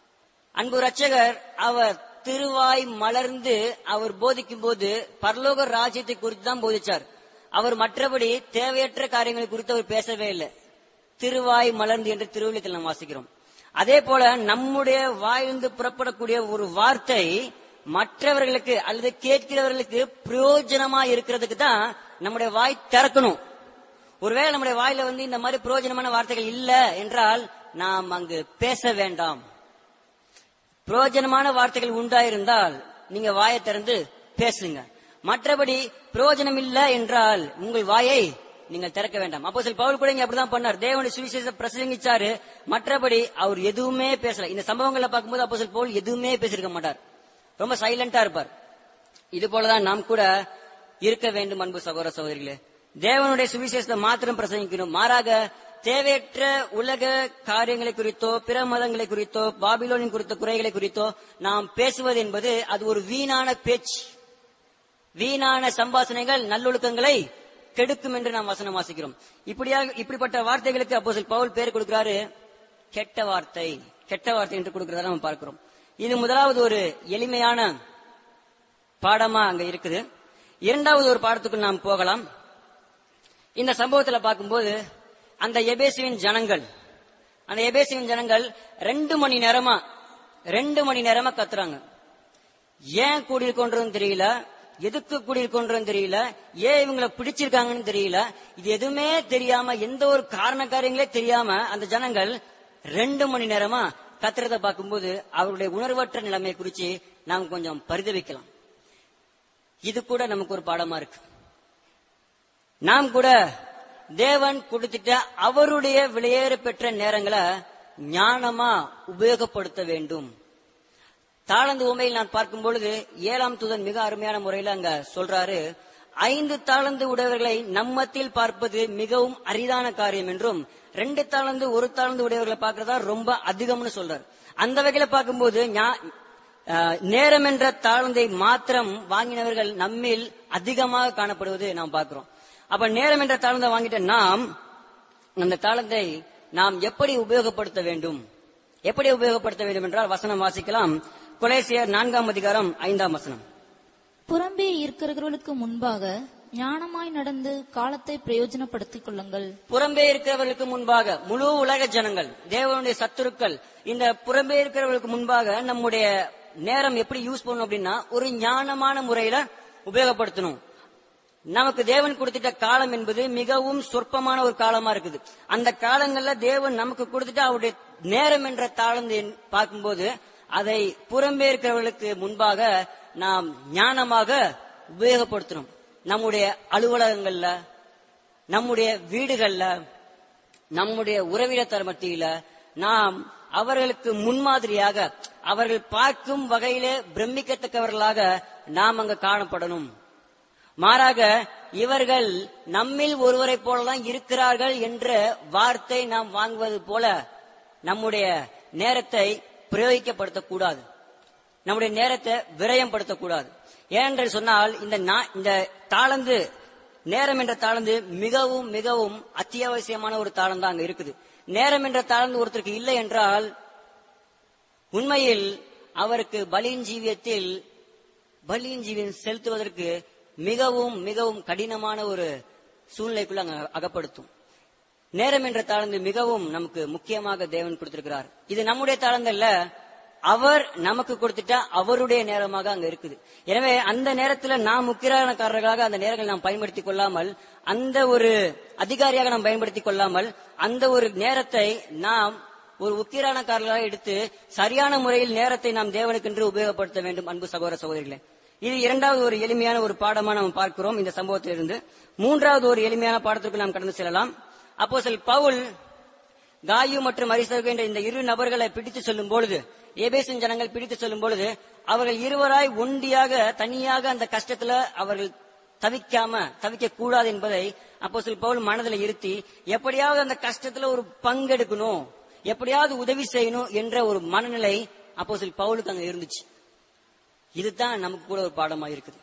[SPEAKER 1] அன்பு ரட்சகர் அவர் திருவாய் மலர்ந்து அவர் போதிக்கும் போது பரலோக ராஜ்யத்தை குறித்து தான் போதிச்சார் அவர் மற்றபடி தேவையற்ற காரியங்களை குறித்து அவர் பேசவே இல்லை திருவாய் மலர்ந்து என்று திருவிழத்தில் நாம் வாசிக்கிறோம் அதே போல நம்முடைய வாயிலிருந்து புறப்படக்கூடிய ஒரு வார்த்தை மற்றவர்களுக்கு அல்லது கேட்கிறவர்களுக்கு பிரயோஜனமா இருக்கிறதுக்கு தான் நம்முடைய வாய் திறக்கணும் ஒருவேளை நம்முடைய வாயில வந்து இந்த மாதிரி பிரயோஜனமான வார்த்தைகள் இல்ல என்றால் நாம் அங்கு பேச வேண்டாம் பிரயோஜனமான வார்த்தைகள் உண்டாயிருந்தால் நீங்க வாயை திறந்து பேசுங்க மற்றபடி பிரயோஜனம் இல்ல என்றால் உங்கள் வாயை நீங்கள் திறக்க வேண்டாம் அப்போ சில பவுல் கூட இங்க அப்படிதான் பண்ணார் தேவனுடைய சுவிசேஷ பிரசங்கிச்சாரு மற்றபடி அவர் எதுவுமே பேசல இந்த சம்பவங்களை பார்க்கும்போது அப்போ சில பவுல் எதுவுமே பேசியிருக்க மாட்டார் ரொம்ப சைலண்டா இருப்பார் இது போலதான் நாம் கூட இருக்க வேண்டும் அன்பு சகோதர சகோதரிகளே தேவனுடைய சுவிசேஷத்தை மாத்திரம் பிரசங்கிக்கணும் மாறாக தேவையற்ற உலக காரியங்களை குறித்தோ பிற மதங்களை குறித்தோ பாபிலோனின் குறித்த குறைகளை குறித்தோ நாம் பேசுவது என்பது அது ஒரு வீணான பேச்சு வீணான சம்பாஷணைகள் நல்லொழுக்கங்களை கெடுக்கும் என்று நாம் வசனம் வாசிக்கிறோம் இப்படியாக இப்படிப்பட்ட வார்த்தைகளுக்கு அப்போ பவுல் பேர் கொடுக்கிறாரு கெட்ட வார்த்தை கெட்ட வார்த்தை என்று கொடுக்கிறதா நம்ம பார்க்கிறோம் இது முதலாவது ஒரு எளிமையான பாடமா அங்க இருக்குது இரண்டாவது ஒரு பாடத்துக்கு நாம் போகலாம் இந்த சம்பவத்துல பார்க்கும்போது அந்த எபேசுவின் ஜனங்கள் அந்த எபேசுவின் ஜனங்கள் ரெண்டு மணி நேரமா ரெண்டு மணி நேரமா கத்துறாங்க ஏன் கூடியிருக்கோன்றதும் தெரியல எதுக்கு கூடியிருக்கோன்றதும் தெரியல ஏன் இவங்களை பிடிச்சிருக்காங்கன்னு தெரியல இது எதுவுமே தெரியாம எந்த ஒரு காரண காரியங்களே தெரியாம அந்த ஜனங்கள் ரெண்டு மணி நேரமா கத்துறத பார்க்கும்போது அவருடைய உணர்வற்ற நிலைமை குறிச்சு நாம் கொஞ்சம் பரிதவிக்கலாம் இது கூட நமக்கு ஒரு பாடமா இருக்கு நாம் கூட தேவன் கொடுத்துட்ட அவருடைய வெளியேற பெற்ற நேரங்களை ஞானமா உபயோகப்படுத்த வேண்டும் தாளந்து உண்மையில் நான் பார்க்கும் பொழுது ஏழாம் தூதன் மிக அருமையான முறையில் அங்க சொல்றாரு ஐந்து தாளந்து உடையவர்களை நம்மத்தில் பார்ப்பது மிகவும் அரிதான காரியம் என்றும் ரெண்டு தாளந்து ஒரு தாளந்து உடையவர்களை பார்க்கறதா ரொம்ப அதிகம்னு சொல்றாரு அந்த வகையில பார்க்கும்போது ஞா- அஹ், நேரம் என்ற தாளந்தை மாத்திரம் வாங்கினவர்கள் நம்மில் அதிகமாக காணப்படுவது நாம் பார்க்கிறோம் அப்ப நேரம் என்ற தாளந்தை வாங்கிட்ட நாம் அந்த தாளந்தை நாம் எப்படி உபயோகப்படுத்த வேண்டும் எப்படி உபயோகப்படுத்த வேண்டும் என்றால் வசனம் வாசிக்கலாம் கொலேசியர் நான்காம் அதிகாரம் ஐந்தாம் வசனம்
[SPEAKER 3] புறம்பே இருக்கிறவர்களுக்கு முன்பாக ஞானமாய் நடந்து காலத்தை பிரயோஜனப்படுத்திக் கொள்ளுங்கள்
[SPEAKER 1] புறம்பே இருக்கிறவர்களுக்கு முன்பாக முழு உலக ஜனங்கள் தேவனுடைய சத்துருக்கள் இந்த புறம்பே இருக்கிறவர்களுக்கு முன்பாக நம்முடைய நேரம் எப்படி யூஸ் பண்ணணும் அப்படின்னா ஒரு ஞானமான முறையில உபயோகப்படுத்தணும் நமக்கு தேவன் கொடுத்துட்ட காலம் என்பது மிகவும் சொற்பமான ஒரு காலமா இருக்குது அந்த காலங்கள்ல தேவன் நமக்கு கொடுத்துட்ட அவருடைய நேரம் என்ற தாளம் என்- பார்க்கும்போது அதை புறம்பே இருக்கிறவர்களுக்கு முன்பாக நாம் ஞானமாக உபயோகப்படுத்தணும் நம்முடைய அலுவலகங்கள்ல நம்முடைய வீடுகள்ல நம்முடைய உறவினர் மத்தியில நாம் அவர்களுக்கு முன்மாதிரியாக அவர்கள் பார்க்கும் வகையிலே பிரமிக்கத்தக்கவர்களாக நாம் அங்க காணப்படணும் மாறாக இவர்கள் நம்மில் ஒருவரைப் போலதான் இருக்கிறார்கள் என்ற வார்த்தை நாம் வாங்குவது போல நம்முடைய நேரத்தை பிரயோகிக்கப்படுத்தக்கூடாது நம்முடைய நேரத்தை விரயப்படுத்தக்கூடாது ஏனென்று சொன்னால் இந்த நா- இந்த தாளந்து நேரம் என்ற தாளந்து மிகவும் மிகவும் அத்தியாவசியமான ஒரு தாளம் தான் அங்க இருக்குது நேரம் என்ற தாளந்து ஒருத்தருக்கு இல்லை என்றால் உண்மையில் அவருக்கு பலியின் ஜீவியத்தில் பலியின் ஜீவியம் செலுத்துவதற்கு மிகவும் மிகவும் கடினமான ஒரு சூழ்நிலைக்குள்ள அங்க அகப்படுத்தும் நேரம் என்ற தாளந்து மிகவும் நமக்கு முக்கியமாக தேவன் கொடுத்திருக்கிறார் இது நம்முடைய தாளந்தல்ல அவர் நமக்கு கொடுத்துட்டா அவருடைய நேரமாக அங்க இருக்குது எனவே அந்த நேரத்துல நாம் முக்கியக்காரர்களாக அந்த நேரங்களை நாம் பயன்படுத்திக் கொள்ளாமல் அந்த ஒரு அதிகாரியாக நாம் பயன்படுத்திக் கொள்ளாமல் அந்த ஒரு நேரத்தை நாம் ஒரு உக்கிரானக்காரர்களாக எடுத்து சரியான முறையில் நேரத்தை நாம் தேவனுக்கென்று உபயோகப்படுத்த வேண்டும் அன்பு சகோதர சகோதரிகளே இது இரண்டாவது ஒரு எளிமையான ஒரு பாடமா நாம் பார்க்கிறோம் இந்த சம்பவத்திலிருந்து மூன்றாவது ஒரு எளிமையான பாடத்திற்கு நாம் கடந்து செல்லலாம் அப்போ பவுல் காயு மற்றும் அரிசகு என்ற இந்த இரு நபர்களை பிடித்து செல்லும் பொழுது ஏபேசின் ஜனங்கள் பிடித்து செல்லும் பொழுது அவர்கள் இருவராய் ஒண்டியாக தனியாக அந்த கஷ்டத்துல அவர்கள் தவிக்காம தவிக்க கூடாது என்பதை அப்போ பவுல் மனதில் இருத்தி எப்படியாவது அந்த கஷ்டத்துல ஒரு பங்கெடுக்கணும் எப்படியாவது உதவி செய்யணும் என்ற ஒரு மனநிலை அப்போ பவுலுக்கு அங்க இருந்துச்சு இதுதான் நமக்கு கூட ஒரு பாடமா இருக்குது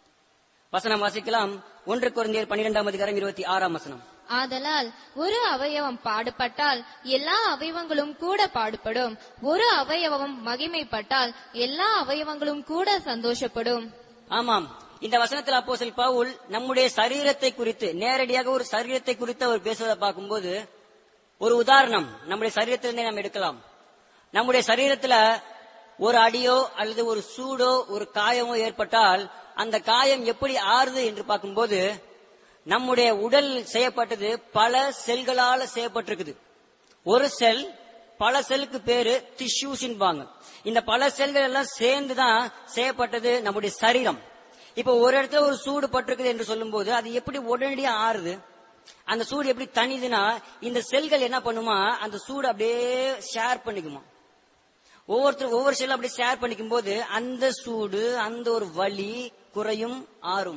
[SPEAKER 1] வசனம் வாசிக்கலாம் ஒன்று குழந்தையர் பன்னிரெண்டாம் அதிகாரம் இருபத்தி ஆறாம் வசனம்
[SPEAKER 2] ஆதலால் ஒரு அவயவம் பாடுபட்டால் எல்லா அவயவங்களும் கூட பாடுபடும் ஒரு அவயவம் மகிமைப்பட்டால் எல்லா அவயவங்களும் கூட சந்தோஷப்படும்
[SPEAKER 1] ஆமாம் இந்த வசனத்தில் அப்போ பவுல் நம்முடைய சரீரத்தை குறித்து நேரடியாக ஒரு சரீரத்தை குறித்து அவர் பேசுவதை பார்க்கும்போது ஒரு உதாரணம் நம்முடைய சரீரத்திலிருந்தே நாம் எடுக்கலாம் நம்முடைய சரீரத்துல ஒரு அடியோ அல்லது ஒரு சூடோ ஒரு காயமோ ஏற்பட்டால் அந்த காயம் எப்படி ஆறுது என்று பார்க்கும்போது நம்முடைய உடல் செய்யப்பட்டது பல செல்களால செய்யப்பட்டிருக்குது ஒரு செல் பல செல்லுக்கு பேரு டிஷ்யூஸ்பாங்க இந்த பல செல்கள் எல்லாம் சேர்ந்து தான் செய்யப்பட்டது நம்முடைய சரீரம் இப்ப ஒரு இடத்துல ஒரு சூடு பட்டிருக்குது என்று சொல்லும்போது அது எப்படி உடனடியா ஆறுது அந்த சூடு எப்படி தனிதுன்னா இந்த செல்கள் என்ன பண்ணுமா அந்த சூடு அப்படியே ஷேர் பண்ணிக்குமா ஒவ்வொருத்தர் ஒவ்வொரு செல்லும் அப்படியே ஷேர் பண்ணிக்கும் போது அந்த சூடு அந்த ஒரு வலி குறையும் ஆறும்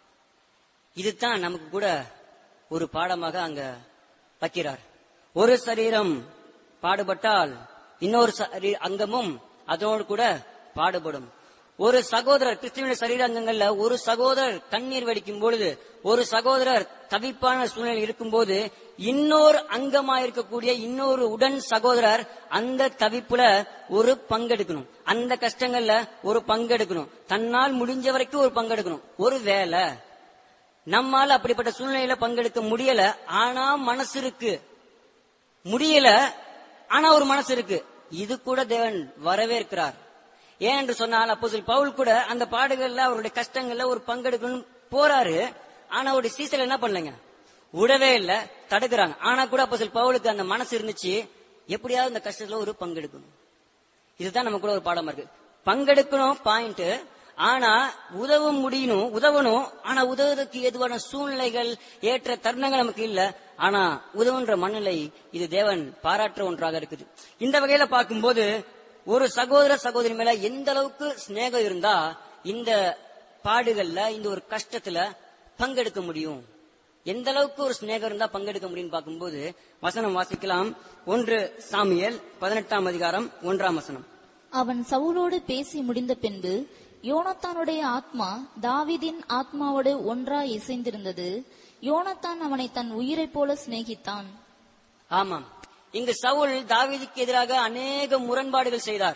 [SPEAKER 1] இதுதான் நமக்கு கூட ஒரு பாடமாக அங்க வைக்கிறார் ஒரு சரீரம் பாடுபட்டால் இன்னொரு சரீ- அங்கமும் அதோடு கூட பாடுபடும் ஒரு சகோதரர் கிறிஸ்துவ சரீர அங்கங்கள்ல ஒரு சகோதரர் கண்ணீர் வடிக்கும் பொழுது ஒரு சகோதரர் தவிப்பான சூழ்நிலை இருக்கும்போது இன்னொரு அங்கமா இருக்கக்கூடிய இன்னொரு உடன் சகோதரர் அந்த தவிப்புல ஒரு பங்கெடுக்கணும் அந்த கஷ்டங்கள்ல ஒரு பங்கெடுக்கணும் தன்னால் முடிஞ்ச வரைக்கும் ஒரு பங்கெடுக்கணும் ஒரு வேலை நம்மால அப்படிப்பட்ட சூழ்நிலையில பங்கெடுக்க முடியல ஆனா மனசு இருக்கு முடியல ஆனா ஒரு மனசு இருக்கு இது கூட தேவன் வரவேற்கிறார் ஏன் என்று சொன்னால் அப்போ பவுல் கூட அந்த பாடுகள்ல அவருடைய கஷ்டங்கள்ல ஒரு பங்கெடுக்கணும் போறாரு ஆனா அவருடைய சீசல் என்ன பண்ணலைங்க விடவே இல்ல தடுக்கிறாங்க ஆனா கூட அப்போ பவுலுக்கு அந்த மனசு இருந்துச்சு எப்படியாவது இந்த கஷ்டத்துல ஒரு பங்கெடுக்கணும் இதுதான் நமக்கு கூட ஒரு பாடமா இருக்கு பங்கெடுக்கணும் பாயிண்ட் ஆனா உதவ முடியணும் உதவணும் ஆனா உதவுவதற்கு ஏதுவான சூழ்நிலைகள் ஏற்ற தருணங்கள் நமக்கு இல்ல ஆனா உதவுன்ற மனநிலை இது தேவன் பாராட்டுற ஒன்றாக இருக்குது இந்த வகையில பார்க்கும்போது ஒரு சகோதர சகோதரி மேல எந்த அளவுக்கு சிநேகம் இருந்தா இந்த பாடுகள்ல இந்த ஒரு கஷ்டத்துல பங்கெடுக்க முடியும் எந்த அளவுக்கு ஒரு சிநேகம் இருந்தா பங்கெடுக்க முடியும்னு பார்க்கும்போது வசனம் வாசிக்கலாம் ஒன்று சாமியல் பதினெட்டாம் அதிகாரம் ஒன்றாம் வசனம்
[SPEAKER 3] அவன் சவுலோடு பேசி முடிந்த பின்பு யோனத்தானுடைய ஆத்மா தாவீதின் ஆத்மாவோடு ஒன்றாய் இசைந்திருந்தது யோனத்தான் அவனை தன் உயிரைப் போல சிநேகித்தான்
[SPEAKER 1] ஆமாம் இங்கு சவுல் தாவீதுக்கு எதிராக அநேக முரண்பாடுகள் செய்தார்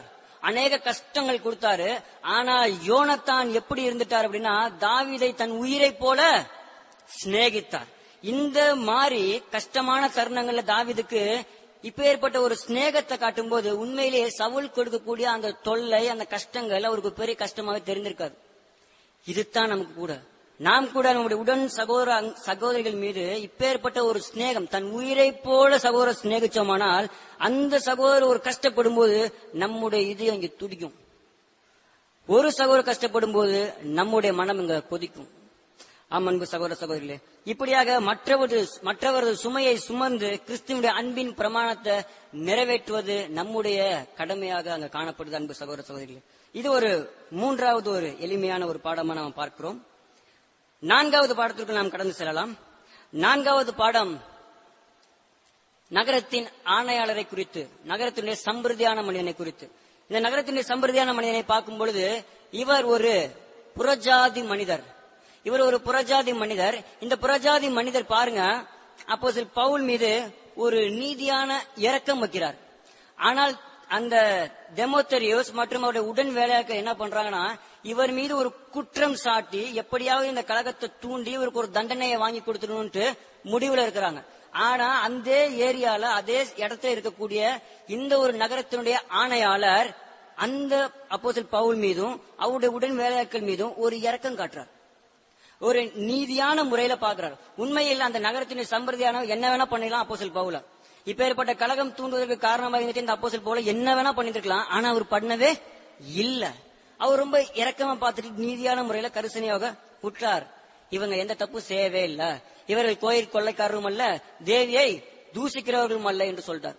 [SPEAKER 1] அநேக கஷ்டங்கள் கொடுத்தாரு ஆனா யோனத்தான் எப்படி இருந்துட்டார் அப்படின்னா தாவீதை தன் உயிரை போல சிநேகித்தார் இந்த மாதிரி கஷ்டமான தருணங்கள்ல தாவீதுக்கு இப்ப ஏற்பட்ட ஒரு சிநேகத்தை காட்டும்போது உண்மையிலேயே சவுல் கொடுக்கக்கூடிய அந்த தொல்லை அந்த கஷ்டங்கள் அவருக்கு பெரிய கஷ்டமாவே தெரிந்திருக்காது இதுதான் நமக்கு கூட நாம் கூட நம்முடைய உடன் சகோதர சகோதரிகள் மீது இப்பேற்பட்ட ஒரு சிநேகம் தன் உயிரை போல சகோதரர் சிநேகிச்சோமானால் அந்த சகோதரர் ஒரு கஷ்டப்படும் போது நம்முடைய இதயம் இங்க துடிக்கும் ஒரு சகோதரர் கஷ்டப்படும் போது நம்முடைய மனம் இங்க கொதிக்கும் ஆம் அன்பு சகோதர சகோதரிகளே இப்படியாக மற்றவரது மற்றவரது சுமையை சுமந்து கிறிஸ்துவனுடைய அன்பின் பிரமாணத்தை நிறைவேற்றுவது நம்முடைய கடமையாக அங்க காணப்படுது அன்பு சகோதர சகோதரிகளே இது ஒரு மூன்றாவது ஒரு எளிமையான ஒரு பாடமா நாம் பார்க்கிறோம் நான்காவது பாடத்திற்கு நாம் கடந்து செல்லலாம் நான்காவது பாடம் நகரத்தின் ஆணையாளரை குறித்து நகரத்தினுடைய சம்பிரதியான மனிதனை குறித்து இந்த நகரத்தினுடைய சம்பிரதியான மனிதனை பார்க்கும் பொழுது இவர் ஒரு புறஜாதி மனிதர் இவர் ஒரு புறஜாதி மனிதர் இந்த புறஜாதி மனிதர் பாருங்க அப்போ பவுல் மீது ஒரு நீதியான இரக்கம் வைக்கிறார் ஆனால் அந்த டெமோத்தரியோஸ் மற்றும் அவருடைய உடன் வேலையாக்க என்ன பண்றாங்கன்னா இவர் மீது ஒரு குற்றம் சாட்டி எப்படியாவது இந்த கழகத்தை தூண்டி இவருக்கு ஒரு தண்டனையை வாங்கி கொடுத்துடணும்ட்டு முடிவுல இருக்கிறாங்க ஆனா அந்த ஏரியால அதே இடத்துல இருக்கக்கூடிய இந்த ஒரு நகரத்தினுடைய ஆணையாளர் அந்த அப்போசல் பவுல் மீதும் அவருடைய உடன் வேலையாட்கள் மீதும் ஒரு இரக்கம் காட்டுறார் ஒரு நீதியான முறையில பாக்குறாரு உண்மையில் அந்த நகரத்தினுடைய சம்பிரதியான என்ன வேணா பண்ணிடலாம் அப்போசல் பவுல இப்ப ஏற்பட்ட கழகம் தூண்டுவதற்கு காரணமாக இருந்துட்டு இந்த அப்போசல் பவுல என்ன வேணா பண்ணிருக்கலாம் ஆனா அவர் பண்ணவே இல்ல அவர் ரொம்ப இறக்கமா பார்த்துட்டு நீதியான முறையில கரிசனையாக விட்டார் இவங்க எந்த தப்பு செய்யவே இல்ல இவர்கள் கோயில் கொள்ளைக்காரரும் அல்ல தேவியை தூசிக்கிறவர்களும் அல்ல என்று சொல்லிட்டார்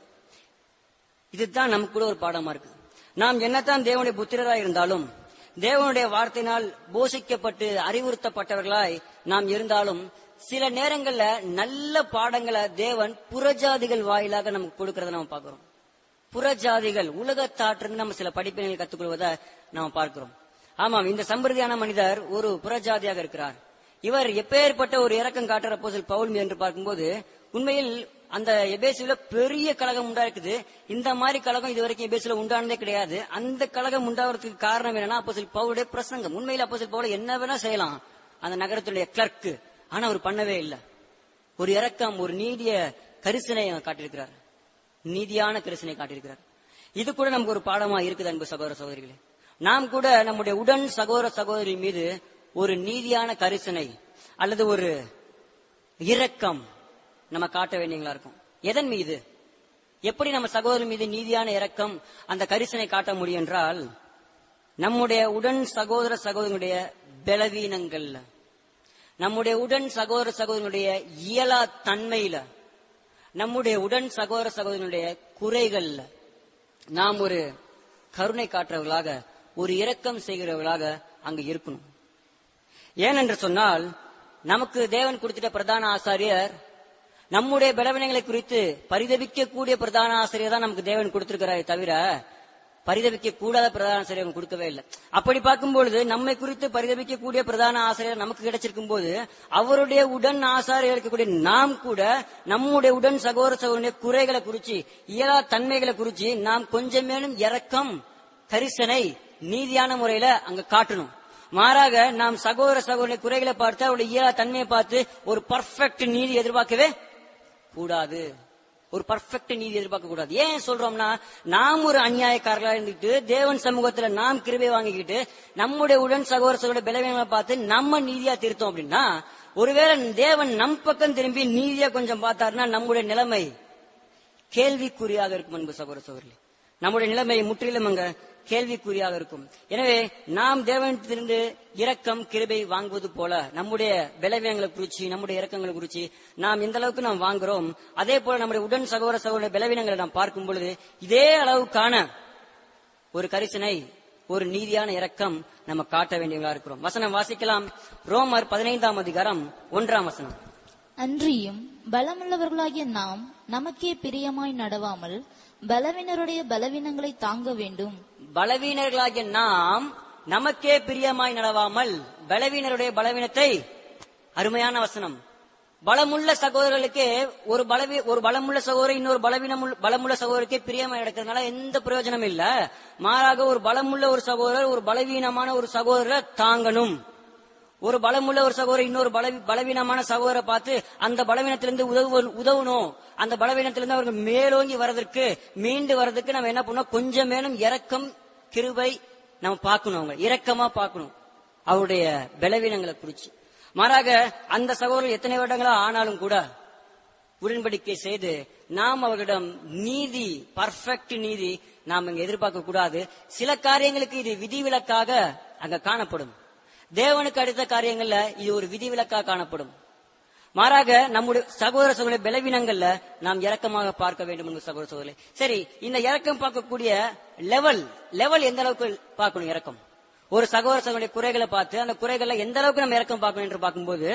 [SPEAKER 1] இதுதான் நமக்கு கூட ஒரு பாடமா இருக்கு நாம் என்னத்தான் தேவனுடைய புத்திரராய் இருந்தாலும் தேவனுடைய வார்த்தையினால் போஷிக்கப்பட்டு அறிவுறுத்தப்பட்டவர்களாய் நாம் இருந்தாலும் சில நேரங்கள்ல நல்ல பாடங்களை தேவன் புறஜாதிகள் வாயிலாக நமக்கு கொடுக்கறத நம்ம பார்க்கிறோம் புறஜாதிகள் உலகத்தாற்றிருந்து நம்ம சில படிப்பினைகள் கத்துக்கொள்வதை நாம பார்க்கிறோம் ஆமாம் இந்த சம்பிரதியான மனிதர் ஒரு புறஜாதியாக இருக்கிறார் இவர் எப்பேற்பட்ட ஒரு இறக்கம் காட்டுற போசல் பவுல் என்று பார்க்கும்போது உண்மையில் அந்த எபேசுல பெரிய கழகம் உண்டாயிருக்குது இந்த மாதிரி கழகம் இது வரைக்கும் எபேசுல உண்டானதே கிடையாது அந்த கழகம் உண்டாவதுக்கு காரணம் என்னன்னா அப்போ பவுலுடைய பிரசங்கம் உண்மையில் அப்போ பவுல என்ன வேணா செய்யலாம் அந்த நகரத்துடைய கிளர்க்கு ஆனா அவர் பண்ணவே இல்லை ஒரு இறக்கம் ஒரு நீதிய கரிசனை காட்டியிருக்கிறார் நீதியான கரிசனை காட்டியிருக்கிறார் இது கூட நமக்கு ஒரு பாடமா இருக்குது அன்பு சகோதர சகோதரிகளே நாம் கூட நம்முடைய உடன் சகோதர சகோதரி மீது ஒரு நீதியான கரிசனை அல்லது ஒரு இரக்கம் நம்ம காட்ட வேண்டியங்களா இருக்கும் எதன் மீது எப்படி நம்ம சகோதரர் மீது நீதியான இரக்கம் அந்த கரிசனை காட்ட முடியும் என்றால் நம்முடைய உடன் சகோதர சகோதரனுடைய பலவீனங்கள்ல நம்முடைய உடன் சகோதர சகோதரனுடைய இயலா தன்மையில நம்முடைய உடன் சகோதர சகோதரனுடைய குறைகள்ல நாம் ஒரு கருணை காட்டுறவர்களாக ஒரு இரக்கம் செய்கிறவர்களாக அங்கு இருக்கணும் ஏனென்று சொன்னால் நமக்கு தேவன் கொடுத்துட்ட பிரதான ஆசாரியர் நம்முடைய பலவீனங்களை குறித்து பரிதவிக்கக்கூடிய பிரதான ஆசிரியர் தான் நமக்கு தேவன் கொடுத்திருக்கிறாரே தவிர பரிதவிக்க கூடாத பிரதான ஆசிரியர் கொடுக்கவே இல்லை அப்படி பார்க்கும்பொழுது நம்மை குறித்து பரிதவிக்கக்கூடிய பிரதான ஆசிரியர் நமக்கு கிடைச்சிருக்கும் போது அவருடைய உடன் ஆசாரியர் இருக்கக்கூடிய நாம் கூட நம்முடைய உடன் சகோதர சகோதரனுடைய குறைகளை குறிச்சு இயலா தன்மைகளை குறிச்சு நாம் கொஞ்சமேனும் இரக்கம் கரிசனை நீதியான முறையில அங்க காட்டணும் மாறாக நாம் சகோதர சகோதரனுடைய குறைகளை பார்த்து அவருடைய இயலா தன்மையை பார்த்து ஒரு பர்ஃபெக்ட் நீதி எதிர்பார்க்கவே கூடாது ஒரு பர்ஃபெக்ட் நீதி எதிர்பார்க்க கூடாது ஏன் சொல்றோம்னா நாம் ஒரு அநியாயக்காரர்களா இருந்துட்டு தேவன் சமூகத்துல நாம் கிருபை வாங்கிக்கிட்டு நம்முடைய உடன் சகோதர சகோதர பலவீனங்களை பார்த்து நம்ம நீதியா திருத்தோம் அப்படின்னா ஒருவேளை தேவன் நம் பக்கம் திரும்பி நீதியா கொஞ்சம் பார்த்தாருன்னா நம்முடைய நிலைமை கேள்விக்குறியாக இருக்கும் அன்பு சகோதர சகோதரி நம்முடைய நிலைமை முற்றிலும் அங்க கேள்விக்குறியாக இருக்கும் எனவே நாம் தேவனிடத்திலிருந்து இரக்கம் கிருபை வாங்குவது போல நம்முடைய பலவீனங்களை குறிச்சு நம்முடைய இரக்கங்களை குறிச்சு நாம் எந்த அளவுக்கு நாம் வாங்குறோம் அதே போல நம்முடைய உடன் சகோதர சகோதர பலவீனங்களை நாம் பார்க்கும் பொழுது இதே அளவுக்கான ஒரு கரிசனை ஒரு நீதியான இரக்கம் நம்ம காட்ட வேண்டியவங்களா இருக்கிறோம் வசனம் வாசிக்கலாம் ரோமர் பதினைந்தாம் அதிகாரம் ஒன்றாம் வசனம்
[SPEAKER 3] அன்றியும் பலமுள்ளவர்களாகிய நாம் நமக்கே பிரியமாய் நடவாமல் பலவினருடைய பலவீனங்களை தாங்க வேண்டும்
[SPEAKER 1] பலவீனர்களாகிய நாம் நமக்கே பிரியமாய் நடவாமல் பலவீனருடைய பலவீனத்தை அருமையான வசனம் பலமுள்ள சகோதரர்களுக்கு ஒரு பலவி ஒரு பலமுள்ள சகோதரர் இன்னொரு பலவீனம் பலமுள்ள சகோதரருக்கே பிரியமா எடுக்கிறதுனால எந்த பிரயோஜனம் இல்ல மாறாக ஒரு பலமுள்ள ஒரு சகோதரர் ஒரு பலவீனமான ஒரு சகோதரரை தாங்கணும் ஒரு பலமுள்ள ஒரு சகோதரர் இன்னொரு பலவி- பலவீனமான சகோதரரை பார்த்து அந்த பலவீனத்திலிருந்து உதவு உதவணும் அந்த பலவீனத்திலிருந்து அவர்கள் மேலோங்கி வர்றதற்கு மீண்டு வர்றதுக்கு நம்ம என்ன பண்ணோம் கொஞ்சம் மேலும் இரக்கம் கிருபை நம்ம பார்க்கணும் அவங்க இரக்கமா பார்க்கணும் அவருடைய பலவீனங்களை குறிச்சு மாறாக அந்த சகோதரர் எத்தனை வருடங்களா ஆனாலும் கூட உடன்படிக்கை செய்து நாம் அவர்களிடம் நீதி பர்ஃபெக்ட் நீதி நாம் இங்க எதிர்பார்க்க கூடாது சில காரியங்களுக்கு இது விதிவிலக்காக அங்க காணப்படும் தேவனுக்கு அடுத்த காரியங்கள்ல இது ஒரு விதிவிலக்காக காணப்படும் மாறாக நம்முடைய சகோதர சகோதர பலவீனங்கள்ல நாம் இரக்கமாக பார்க்க வேண்டும் என்று சகோதர சகோதரி சரி இந்த இரக்கம் பார்க்கக்கூடிய லெவல் லெவல் எந்த அளவுக்கு பார்க்கணும் இரக்கம் ஒரு சகோதர சகோதரி குறைகளை பார்த்து அந்த குறைகளை எந்த அளவுக்கு நம்ம இரக்கம் பார்க்கணும் என்று பார்க்கும்போது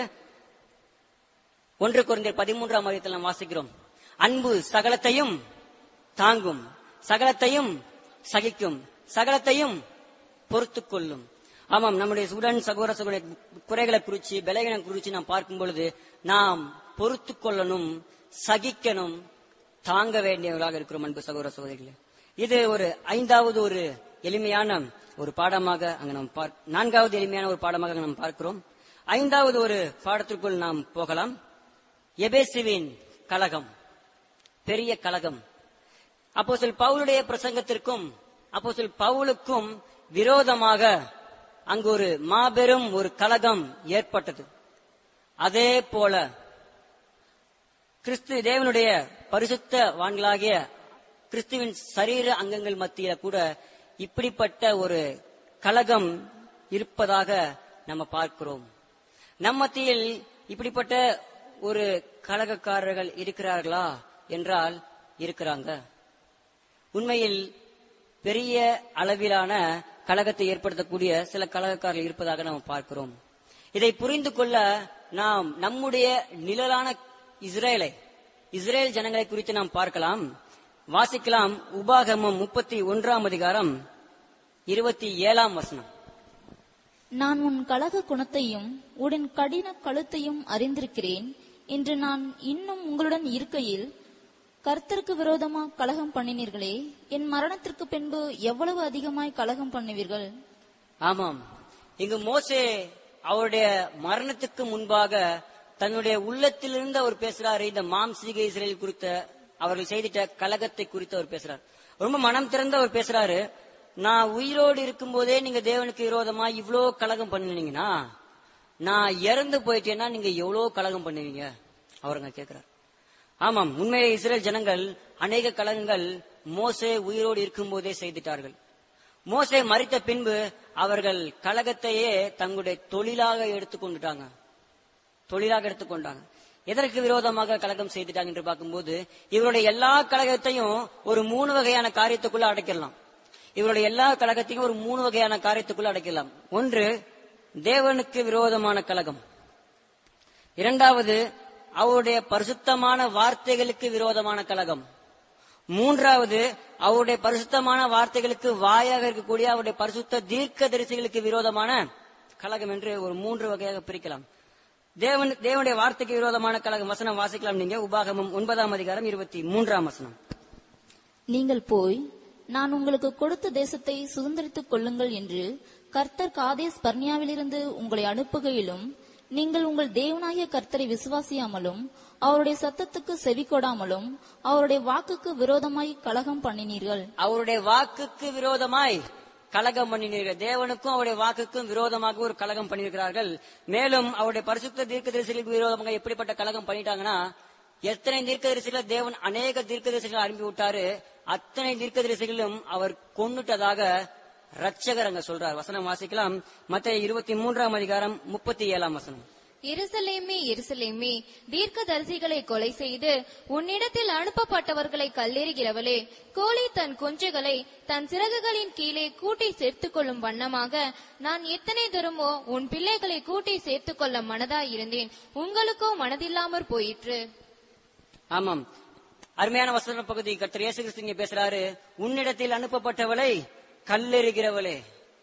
[SPEAKER 1] ஒன்று குறைந்த பதிமூன்றாம் அதிகத்தில் நாம் வாசிக்கிறோம் அன்பு சகலத்தையும் தாங்கும் சகலத்தையும் சகிக்கும் சகலத்தையும் பொறுத்துக் கொள்ளும் ஆமாம் நம்முடைய உடன் சகோதர சகோதரி குறைகளை குறிச்சு பலவீனம் குறிச்சு நாம் பார்க்கும் பொழுது நாம் பொறுத்து கொள்ளணும் சகிக்கணும் தாங்க வேண்டியவர்களாக இருக்கிறோம் அன்பு சகோதர சகோதரிகளே இது ஒரு ஐந்தாவது ஒரு எளிமையான ஒரு பாடமாக அங்க நாம் பார் நான்காவது எளிமையான ஒரு பாடமாக அங்க நாம் பார்க்கிறோம் ஐந்தாவது ஒரு பாடத்திற்குள் நாம் போகலாம் எபேசுவின் கலகம் பெரிய கலகம் அப்போஸ்தலர் பவுலுடைய பிரசங்கத்திற்கும் அப்போஸ்தலர் பவுலுக்கும் விரோதமாக அங்கு ஒரு மாபெரும் ஒரு கலகம் ஏற்பட்டது அதே போல கிறிஸ்து தேவனுடைய பரிசுத்த வான்களாகிய கிறிஸ்துவின் சரீர அங்கங்கள் மத்தியில கூட இப்படிப்பட்ட ஒரு கலகம் இருப்பதாக நம்ம பார்க்கிறோம் நம் மத்தியில் இப்படிப்பட்ட ஒரு கலகக்காரர்கள் இருக்கிறார்களா என்றால் இருக்கிறாங்க உண்மையில் பெரிய அளவிலான கலகத்தை ஏற்படுத்தக்கூடிய சில கலகக்காரர்கள் இருப்பதாக நாம் பார்க்கிறோம் இதை புரிந்து கொள்ள நாம் நம்முடைய நிழலான இஸ்ரேலை இஸ்ரேல் ஜனங்களை குறித்து நாம் பார்க்கலாம் வாசிக்கலாம் உபாகமம் முப்பத்தி ஒன்றாம் அதிகாரம் இருபத்தி ஏழாம் வசனம்
[SPEAKER 3] நான் உன் கலக குணத்தையும் உடன் கடின கழுத்தையும் அறிந்திருக்கிறேன் இன்று நான் இன்னும் உங்களுடன் இருக்கையில் கர்த்தருக்கு விரோதமா கலகம் பண்ணினீர்களே என் மரணத்திற்கு பின்பு எவ்வளவு அதிகமாய் கலகம் பண்ணுவீர்கள்
[SPEAKER 1] ஆமாம் இங்கு மோசே அவருடைய மரணத்துக்கு முன்பாக தன்னுடைய உள்ளத்திலிருந்து அவர் பேசுறாரு இந்த மாம்சீக இஸ்ரேல் குறித்த அவர்கள் செய்திட்ட கலகத்தை குறித்து அவர் பேசுறார் ரொம்ப மனம் திறந்து அவர் பேசுறாரு நான் உயிரோடு இருக்கும்போதே நீங்க தேவனுக்கு விரோதமா இவ்ளோ கலகம் பண்ணுனீங்கன்னா நான் இறந்து போயிட்டேன்னா நீங்க எவ்வளவு கலகம் பண்ணுவீங்க அவருங்க கேட்கிறார் ஆமாம் உண்மையை இஸ்ரேல் ஜனங்கள் அநேக கலகங்கள் மோசே உயிரோடு இருக்கும்போதே செய்துட்டார்கள் மோசே மறித்த பின்பு அவர்கள் கலகத்தையே தங்களுடைய தொழிலாக எடுத்துக்கொண்டுட்டாங்க தொழிலாக எடுத்துக்கொண்டாங்க எதற்கு விரோதமாக கலகம் செய்துட்டாங்க என்று பார்க்கும்போது இவருடைய எல்லா கழகத்தையும் ஒரு மூணு வகையான காரியத்துக்குள்ள அடைக்கலாம் இவருடைய எல்லா கழகத்தையும் ஒரு மூணு வகையான காரியத்துக்குள்ள அடைக்கலாம் ஒன்று தேவனுக்கு விரோதமான கலகம் இரண்டாவது அவருடைய பரிசுத்தமான வார்த்தைகளுக்கு விரோதமான கலகம் மூன்றாவது அவருடைய பரிசுத்தமான வார்த்தைகளுக்கு வாயாக இருக்கக்கூடிய அவருடைய பரிசுத்த தீர்க்க தரிசிகளுக்கு விரோதமான கலகம் என்று ஒரு மூன்று வகையாக பிரிக்கலாம் தேவன் தேவனுடைய வார்த்தைக்கு விரோதமான கலகம் வசனம் வாசிக்கலாம் நீங்க உபாகமம் ஒன்பதாம் அதிகாரம் இருபத்தி மூன்றாம் வசனம்
[SPEAKER 3] நீங்கள் போய் நான் உங்களுக்கு கொடுத்த தேசத்தை சுதந்திரித்துக் கொள்ளுங்கள் என்று கர்த்தர் காதேஸ் பர்னியாவிலிருந்து உங்களை அனுப்புகையிலும் நீங்கள் உங்கள் தேவனாகிய கர்த்தரை விசுவாசியாமலும் அவருடைய சத்தத்துக்கு செவி கொடாமலும் அவருடைய வாக்குக்கு விரோதமாய் கலகம் பண்ணினீர்கள்
[SPEAKER 1] அவருடைய வாக்குக்கு விரோதமாய் கலகம் பண்ணினீர்கள் தேவனுக்கும் அவருடைய வாக்குக்கும் விரோதமாக ஒரு கலகம் பண்ணியிருக்கிறார்கள் மேலும் அவருடைய பரிசுத்த தீர்க்கதரிசிகளுக்கு விரோதமாக எப்படிப்பட்ட கலகம் பண்ணிட்டாங்கன்னா எத்தனை தீர்க்கதரிசிகளை தேவன் அநேக தீர்க்கதரிசிகளை அனுப்பி விட்டாரு அத்தனை தீர்க்கதரிசிகளும் அவர் கொன்னுட்டதாக ரட்சகர் அங்க சொல்றார் வசனம் வாசிக்கலாம் மத்த இருபத்தி மூன்றாம் அதிகாரம் முப்பத்தி ஏழாம் வசனம்
[SPEAKER 2] எருசலேமே எருசலேமே தீர்க்கதரிசிகளை கொலை செய்து உன்னிடத்தில் அனுப்பப்பட்டவர்களை கல்லெறிகிறவளே கோழி தன் குஞ்சுகளை தன் சிறகுகளின் கீழே கூட்டி சேர்த்துக் கொள்ளும் வண்ணமாக நான் எத்தனை தருமோ உன் பிள்ளைகளை கூட்டி சேர்த்துக் கொள்ள மனதாயிருந்தேன் உங்களுக்கோ மனதில்லாமற் போயிற்று
[SPEAKER 1] ஆமாம் அருமையான வசன பகுதி கர்த்தர் இயேசு கிறிஸ்து இங்க பேசுறாரு உன்னிடத்தில் அனுப்பப்பட்டவளை கல்லெறிகிறவளே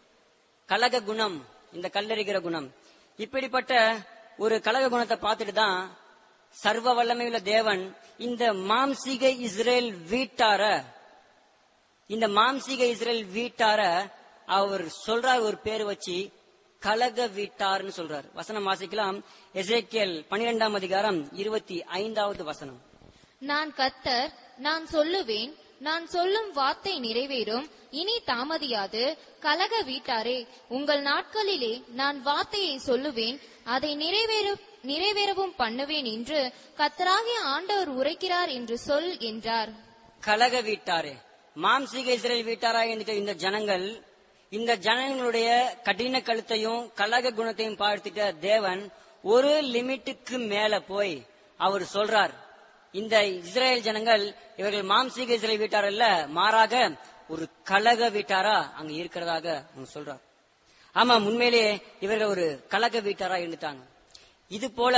[SPEAKER 1] கலக குணம் இந்த கல்லெறிகிற குணம் இப்படிப்பட்ட ஒரு கலக குணத்தை பார்த்துட்டு தான் சர்வ வல்லமையுள்ள தேவன் இந்த மாம்சீக இஸ்ரேல் வீட்டார இந்த மாம்சீக இஸ்ரேல் வீட்டார அவர் சொல்றார் ஒரு பேர் வச்சு கலக வீட்டார்னு சொல்றார் வசனம் வாசிக்கலாம் எசேக்கியல் பனிரெண்டாம் அதிகாரம் இருபத்தி ஐந்தாவது வசனம்
[SPEAKER 2] நான் கத்தர் நான் சொல்லுவேன் நான் சொல்லும் வார்த்தை நிறைவேறும் இனி தாமதியாது கலக வீட்டாரே உங்கள் நாட்களிலே நான் வார்த்தையை சொல்லுவேன் அதை நிறைவேற நிறைவேறவும் பண்ணுவேன் என்று கத்தராகிய ஆண்டவர் உரைக்கிறார் என்று சொல் என்றார்
[SPEAKER 1] கலக வீட்டாரே மாம்சீக இஸ்ரேல் வீட்டாரா என்கிற இந்த ஜனங்கள் இந்த ஜனங்களுடைய கடின கழுத்தையும் கலக குணத்தையும் பார்த்துட்ட தேவன் ஒரு லிமிட்டுக்கு மேல போய் அவர் சொல்றார் இந்த இஸ்ரேல் ஜனங்கள் இவர்கள் மாம்சீக இஸ்ரேல் வீட்டார் அல்ல மாறாக ஒரு கலக வீட்டாரா அங்க இருக்கிறதாக அவங்க சொல்றார் ஆமா உண்மையிலேயே இவர்கள் ஒரு கலக வீட்டாரா இருந்துட்டாங்க இது போல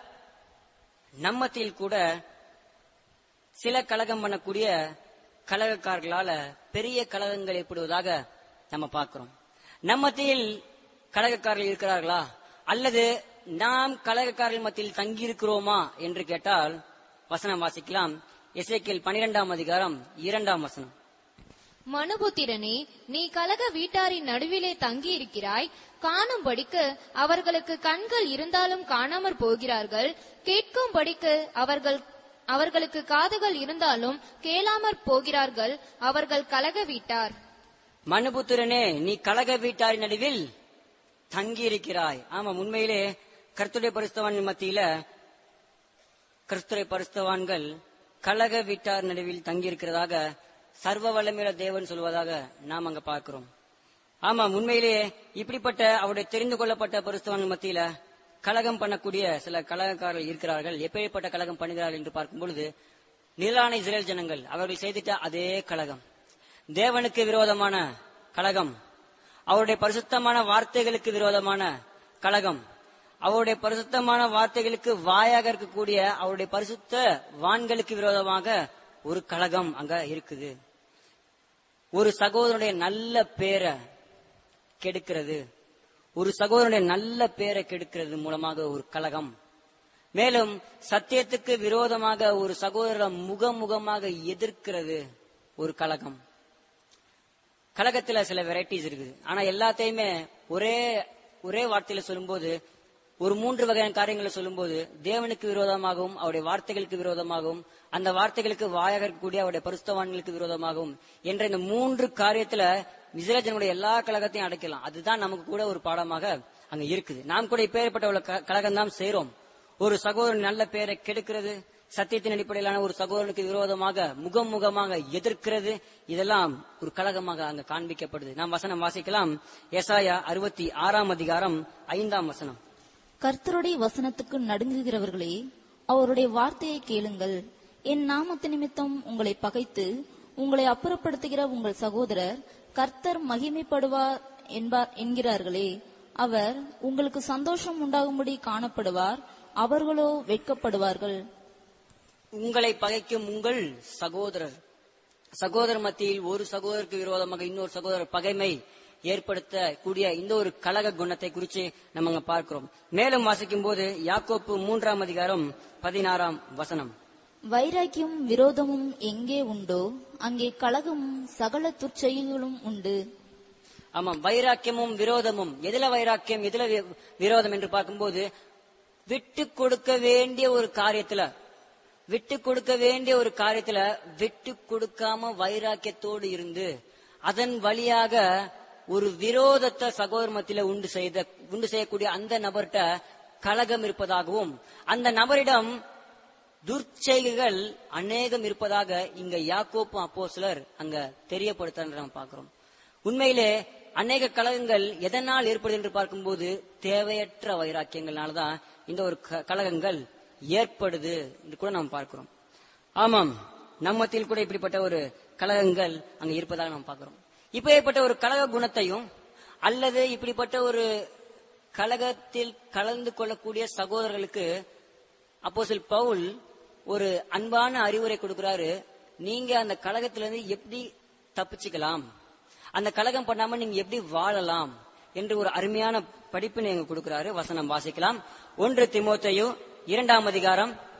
[SPEAKER 1] நம்மத்தில் கூட சில கலகம் பண்ணக்கூடிய கலகக்காரர்களால பெரிய கலகங்கள் ஏற்படுவதாக நம்ம பார்க்கிறோம் நம்மத்தில் கலகக்காரர்கள் இருக்கிறார்களா அல்லது நாம் கலகக்காரர்கள் மத்தியில் தங்கியிருக்கிறோமா என்று கேட்டால் வசனம் வாசிக்கலாம் எசேக்கியல் பனிரெண்டாம் அதிகாரம் இரண்டாம் வசனம்
[SPEAKER 2] மனுபுத்திரனே நீ கலக வீட்டாரின் நடுவிலே தங்கியிருக்கிறாய் காணும்படிக்கு அவர்களுக்கு கண்கள் இருந்தாலும் காணாமற் போகிறார்கள் கேட்கும்படிக்கு அவர்கள் அவர்களுக்கு காதுகள் இருந்தாலும் கேளாமற் போகிறார்கள் அவர்கள் கலக வீட்டார்
[SPEAKER 1] மனுபுத்திரனே நீ கலக வீட்டாரின் நடுவில் தங்கியிருக்கிறாய் ஆமா உண்மையிலே கர்த்துடைய பரிசுத்தவான் மத்தியில கிறிஸ்துரை பரிசுத்தவான்கள் கலக வீட்டார் நடுவில் தங்கியிருக்கிறதாக சர்வ வல்லமையுள்ள தேவன் சொல்வதாக நாம் அங்க பார்க்கிறோம் ஆமா உண்மையிலேயே இப்படிப்பட்ட அவருடைய தெரிந்து கொள்ளப்பட்ட பரிசுத்தவான் மத்தியில கலகம் பண்ணக்கூடிய சில கலகக்காரர்கள் இருக்கிறார்கள் எப்பேற்பட்ட கலகம் பண்ணுகிறார்கள் என்று பார்க்கும் பொழுது நிலான இஸ்ரேல் ஜனங்கள் அவர்கள் செய்திட்ட அதே கலகம் தேவனுக்கு விரோதமான கலகம் அவருடைய பரிசுத்தமான வார்த்தைகளுக்கு விரோதமான கலகம் அவருடைய பரிசுத்தமான வார்த்தைகளுக்கு வாயாக இருக்கக்கூடிய அவருடைய பரிசுத்த வான்களுக்கு விரோதமாக ஒரு கலகம் அங்க இருக்குது ஒரு சகோதரனுடைய நல்ல பேரை கெடுக்கிறது ஒரு சகோதரனுடைய நல்ல பேரை கெடுக்கிறது மூலமாக ஒரு கலகம் மேலும் சத்தியத்துக்கு விரோதமாக ஒரு சகோதரரை முகமுகமாக எதிர்க்கிறது ஒரு கலகம் கலகத்துல சில வெரைட்டிஸ் இருக்குது ஆனா எல்லாத்தையுமே ஒரே ஒரே வார்த்தையில சொல்லும்போது ஒரு மூன்று வகையான காரியங்களை சொல்லும்போது தேவனுக்கு விரோதமாகவும் அவருடைய வார்த்தைகளுக்கு விரோதமாகவும் அந்த வார்த்தைகளுக்கு வாயாக இருக்கக்கூடிய அவருடைய பரிசுத்தவான்களுக்கு விரோதமாகவும் என்ற இந்த மூன்று காரியத்துல விசரஜனுடைய எல்லா கழகத்தையும் அடைக்கலாம் அதுதான் நமக்கு கூட ஒரு பாடமாக அங்க இருக்குது நாம் கூட இப்பேற்பட்ட ஒரு கழகம் தான் செய்றோம் ஒரு சகோதரன் நல்ல பெயரை கெடுக்கிறது சத்தியத்தின் அடிப்படையிலான ஒரு சகோதரனுக்கு விரோதமாக முகம் முகமாக எதிர்க்கிறது இதெல்லாம் ஒரு கழகமாக அங்க காண்பிக்கப்படுது நாம் வசனம் வாசிக்கலாம் எசாயா அறுபத்தி ஆறாம் அதிகாரம் ஐந்தாம் வசனம்
[SPEAKER 3] கர்த்தருடைய வசனத்துக்கு நடுங்குகிறவர்களே அவருடைய வார்த்தையை கேளுங்கள் என் நாமத்து நிமித்தம் உங்களை பகைத்து உங்களை அப்புறப்படுத்துகிற உங்கள் சகோதரர் கர்த்தர் மகிமைப்படுவார் என்பார் என்கிறார்களே அவர் உங்களுக்கு சந்தோஷம் உண்டாகும்படி காணப்படுவார் அவர்களோ வெட்கப்படுவார்கள்
[SPEAKER 1] உங்களை பகைக்கும் உங்கள் சகோதரர் சகோதரர் மத்தியில் ஒரு சகோதரருக்கு விரோதமாக இன்னொரு சகோதரர் பகைமை ஏற்படுத்த கூடிய இந்த ஒரு கலக குணத்தை குறித்து நம்ம அங்க பார்க்கிறோம் மேலும் வாசிக்கும் போது யாக்கோப்பு மூன்றாம் அதிகாரம் பதினாறாம் வசனம்
[SPEAKER 3] வைராக்கியம் விரோதமும் எங்கே உண்டோ அங்கே கலகமும் சகல துர்ச்செயல்களும் உண்டு
[SPEAKER 1] ஆமாம் வைராக்கியமும் விரோதமும் எதுல வைராக்கியம் எதுல வி- விரோதம் என்று பார்க்கும்போது விட்டு கொடுக்க வேண்டிய ஒரு காரியத்துல விட்டு கொடுக்க வேண்டிய ஒரு காரியத்துல விட்டு கொடுக்காம வைராக்கியத்தோடு இருந்து அதன் வழியாக ஒரு விரோதத்தை சகோதர மத்தியில உண்டு செய்த உண்டு செய்யக்கூடிய அந்த நபர்கிட்ட கலகம் இருப்பதாகவும் அந்த நபரிடம் துர்ச்செய்கைகள் அநேகம் இருப்பதாக இங்க யாக்கோப்பு அப்போஸ்தலர் அங்க தெரியப்படுத்த நம்ம பார்க்கிறோம் உண்மையிலே அநேக கலகங்கள் எதனால் ஏற்படுது என்று பார்க்கும்போது தேவையற்ற வைராக்கியங்கள்னாலதான் இந்த ஒரு க- கலகங்கள் ஏற்படுது என்று கூட நாம் பார்க்கிறோம் ஆமாம் நம்மத்தில் கூட இப்படிப்பட்ட ஒரு கலகங்கள் அங்க இருப்பதாக நாம் பார்க்கிறோம் இப்படிப்பட்ட ஒரு கலக குணத்தையும் அல்லது இப்படிப்பட்ட ஒரு கலகத்தில் கலந்து கொள்ளக்கூடிய சகோதரர்களுக்கு அப்போஸ்தலர் பவுல் ஒரு அன்பான அறிவுரை கொடுக்கிறாரு நீங்க அந்த கழகத்திலிருந்து எப்படி தப்பிச்சுக்கலாம் அந்த கலகம் பண்ணாம நீங்க எப்படி வாழலாம் என்று ஒரு அருமையான படிப்பினை எங்க கொடுக்கிறாரு வசனம் வாசிக்கலாம் ஒன்று திமோத்தேயு இரண்டாம் அதிகாரம்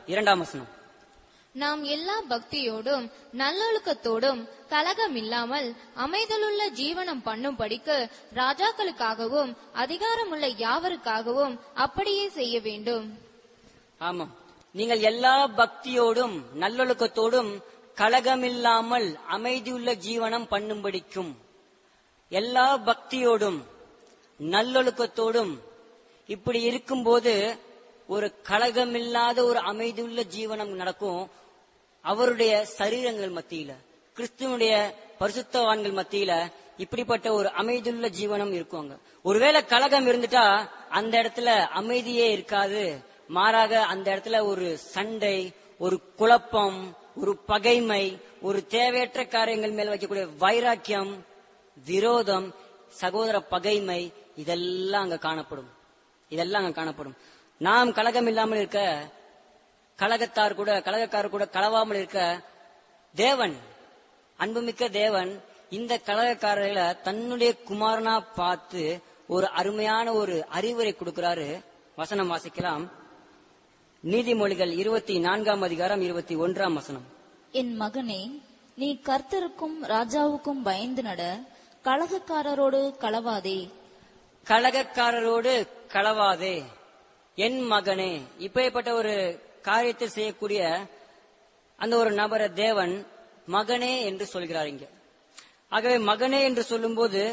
[SPEAKER 1] இரண்டாம் வசனம்
[SPEAKER 2] நாம் எல்லா பக்தியோடும் நல்லொழுக்கத்தோடும் கலகம் இல்லாமல் அமைதலுள்ள ஜீவனம் பண்ணும்படிக்கு ராஜாக்களுக்காகவும் அதிகாரமுள்ள யாவருக்காகவும் அப்படியே செய்ய வேண்டும்
[SPEAKER 1] ஆமாம் நீங்கள் எல்லா பக்தியோடும் நல்லொழுக்கத்தோடும் கலகமில்லாமல் அமைதியுள்ள ஜீவனம் பண்ணும்படிக்கும் எல்லா பக்தியோடும் நல்லொழுக்கத்தோடும் இப்படி இருக்கும்போது ஒரு கலகமில்லாத ஒரு அமைதியுள்ள ஜீவனம் நடக்கும் அவருடைய சரீரங்கள் மத்தியில கிறிஸ்துவனுடைய பரிசுத்தவான்கள் மத்தியில இப்படிப்பட்ட ஒரு அமைதியுள்ள ஜீவனம் இருக்குவாங்க ஒருவேளை கலகம் இருந்துட்டா அந்த இடத்துல அமைதியே இருக்காது மாறாக அந்த இடத்துல ஒரு சண்டை ஒரு குழப்பம் ஒரு பகைமை ஒரு தேவையற்ற காரியங்கள் மேல் வைக்கக்கூடிய வைராக்கியம் விரோதம் சகோதர பகைமை இதெல்லாம் அங்க காணப்படும் இதெல்லாம் அங்க காணப்படும் நாம் கலகம் இல்லாமல் இருக்க கலகத்தார் கூட கலகக்காரர் கூட கலவாமல் இருக்க தேவன் அன்புமிக்க தேவன் இந்த கலகக்காரர்களை தன்னுடைய குமாரனா பார்த்து ஒரு அருமையான ஒரு அறிவுரை கொடுக்கிறாரு வசனம் வாசிக்கலாம் நீதிமொழிகள் இருபத்தி நான்காம் அதிகாரம் இருபத்தி ஒன்றாம் வசனம்
[SPEAKER 3] என் மகனே நீ கர்த்தருக்கும் ராஜாவுக்கும் பயந்து நட கலகக்காரரோடு களவாதே
[SPEAKER 1] கலகக்காரரோடு களவாதே என் மகனே இப்பேற்பட்ட ஒரு காரியத்தை செய்யக்கூடிய அந்த ஒரு நபரை தேவன் மகனே என்று சொல்கிறார் இங்க ஆகவே மகனே என்று சொல்லும்போது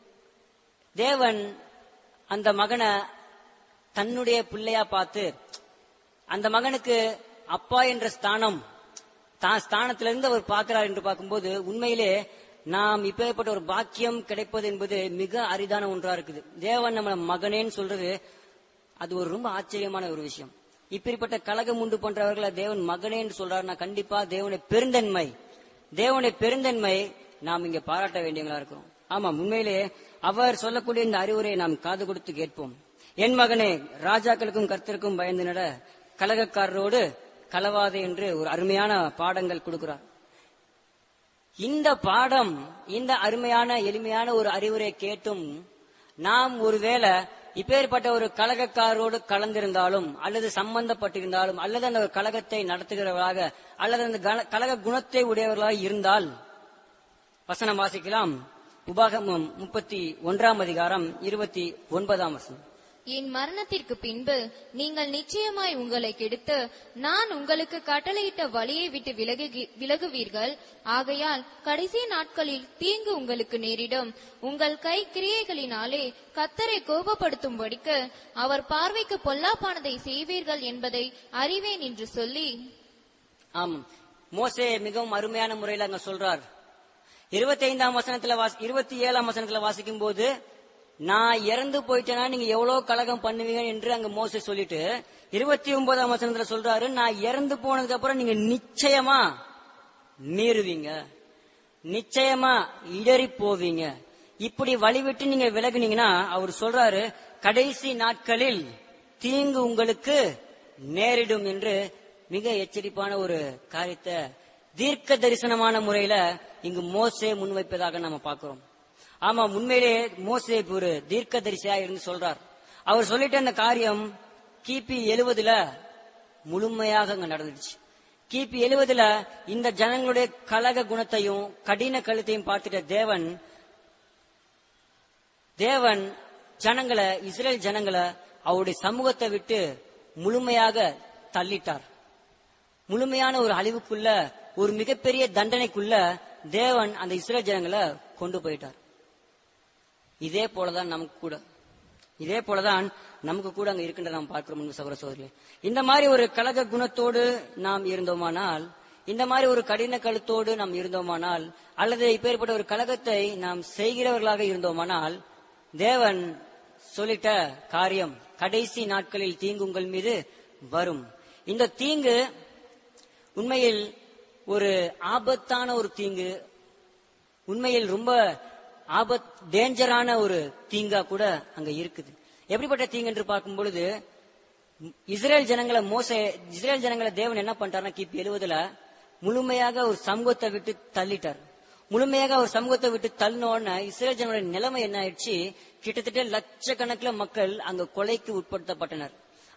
[SPEAKER 1] தேவன் அந்த மகனை தன்னுடைய பிள்ளையா பார்த்து அந்த மகனுக்கு அப்பா என்ற ஸ்தானம் தான் ஸ்தானத்திலிருந்து அவர் பார்க்கிறார் என்று பார்க்கும்போது உண்மையிலே நாம் இப்பேற்பட்ட ஒரு பாக்கியம் கிடைப்பது என்பது மிக அரிதான ஒன்றா இருக்குது தேவன் நம்மள மகனேன்னு சொல்றது அது ஒரு ரொம்ப ஆச்சரியமான ஒரு விஷயம் இப்படிப்பட்ட கலகம் உண்டு பண்றவர்களை தேவன் மகனே என்று சொல்றாருன்னா கண்டிப்பா தேவனுடைய பெருந்தன்மை தேவனுடைய பெருந்தன்மை நாம் இங்க பாராட்ட வேண்டியவங்களா இருக்கிறோம் ஆமா உண்மையிலே அவர் சொல்லக்கூடிய இந்த அறிவுரையை நாம் காது கொடுத்து கேட்போம் என் மகனே ராஜாக்களுக்கும் கர்த்தருக்கும் பயந்து நட கலகக்காரரோடு கலவாதே என்று ஒரு அருமையான பாடங்கள் கொடுக்கிறார் இந்த பாடம் இந்த அருமையான எளிமையான ஒரு அறிவுரை கேட்டும் நாம் ஒருவேளை இப்பேற்பட்ட ஒரு கழகக்காரோடு கலந்திருந்தாலும் அல்லது சம்பந்தப்பட்டிருந்தாலும் அல்லது அந்த ஒரு கழகத்தை நடத்துகிறவர்களாக அல்லது அந்த கல- கழக குணத்தை உடையவர்களாக இருந்தால் வசனம் வாசிக்கலாம் உபாகமம் முப்பத்தி ஒன்றாம் அதிகாரம் இருபத்தி ஒன்பதாம் வசனம்
[SPEAKER 2] என் மரணத்திற்கு பின்பு நீங்கள் நிச்சயமாய் உங்களை கெடுத்து நான் உங்களுக்கு கட்டளையிட்ட வழியை விட்டு விலகுகி- விலகுவீர்கள் ஆகையால் கடைசி நாட்களில் தீங்கு உங்களுக்கு நேரிடும் உங்கள் கை கிரியைகளினாலே கத்தரை கோபப்படுத்தும்படிக்கு அவர் பார்வைக்கு பொல்லாப்பானதை செய்வீர்கள் என்பதை அறிவேன் என்று சொல்லி
[SPEAKER 1] ஆமாம் மோசே மிகவும் அருமையான முறையில் அங்க சொல்றார் இருபத்தி ஐந்தாம் வசனத்துல வாசி இருபத்தி ஏழாம் வசனத்துல வாசிக்கும் போது நான் இறந்து போயிட்டேனா நீங்க எவ்வளவு கலகம் பண்ணுவீங்க என்று அங்க மோசே சொல்லிட்டு இருபத்தி ஒன்பதாம் வசனத்துல சொல்றாரு நான் இறந்து போனதுக்கு அப்புறம் நீங்க நிச்சயமா மீறுவீங்க நிச்சயமா இடறி போவீங்க இப்படி வழிவிட்டு நீங்க விலகுனீங்கன்னா அவர் சொல்றாரு கடைசி நாட்களில் தீங்கு உங்களுக்கு நேரிடும் என்று மிக எச்சரிப்பான ஒரு காரியத்தை தீர்க்க தரிசனமான முறையில இங்கு மோசே முன்வைப்பதாக நாம பார்க்கிறோம் ஆமா உண்மையிலே மோசே இப்ப ஒரு தீர்க்க தரிசியா இருந்து சொல்றார் அவர் சொல்லிட்ட அந்த காரியம் கிபி எழுவதுல முழுமையாக அங்க நடந்துச்சு கிபி எழுவதுல இந்த ஜனங்களுடைய கலக குணத்தையும் கடின கழுத்தையும் பார்த்துட்ட தேவன் தேவன் ஜனங்களை இஸ்ரேல் ஜனங்களை அவருடைய சமூகத்தை விட்டு முழுமையாக தள்ளிட்டார் முழுமையான ஒரு அழிவுக்குள்ள ஒரு மிகப்பெரிய தண்டனைக்குள்ள தேவன் அந்த இஸ்ரேல் ஜனங்களை கொண்டு போயிட்டார் இதே போலதான் நமக்கு கூட இதே போலதான் நமக்கு கூட அங்க இருக்கின்ற நாம் பார்க்கிறோம் அன்பு சகோதர சோதரிகளே இந்த மாதிரி ஒரு கலக குணத்தோடு நாம் இருந்தோமானால் இந்த மாதிரி ஒரு கடின கழுத்தோடு நாம் இருந்தோமானால் அல்லது இப்பேற்பட்ட ஒரு கலகத்தை நாம் செய்கிறவர்களாக இருந்தோமானால் தேவன் சொல்லிட்ட காரியம் கடைசி நாட்களில் தீங்கு உங்கள் மீது வரும் இந்த தீங்கு உண்மையில் ஒரு ஆபத்தான ஒரு தீங்கு உண்மையில் ரொம்ப ஆபத் டேஞ்சரான ஒரு தீங்கா கூட அங்க இருக்குது எப்படிப்பட்ட தீங்கு என்று பார்க்கும் பொழுது இஸ்ரேல் ஜனங்களை மோச இஸ்ரேல் ஜனங்களை தேவன் என்ன பண்ணிட்டார்னா கிபி எழுவதுல முழுமையாக ஒரு சமூகத்தை விட்டு தள்ளிட்டார் முழுமையாக ஒரு சமூகத்தை விட்டு தள்ளின உடனே இஸ்ரேல் ஜனங்களுடைய நிலைமை என்ன ஆயிடுச்சு கிட்டத்தட்ட லட்சக்கணக்கில் மக்கள் அங்க கொலைக்கு உட்படுத்தப்பட்டனர்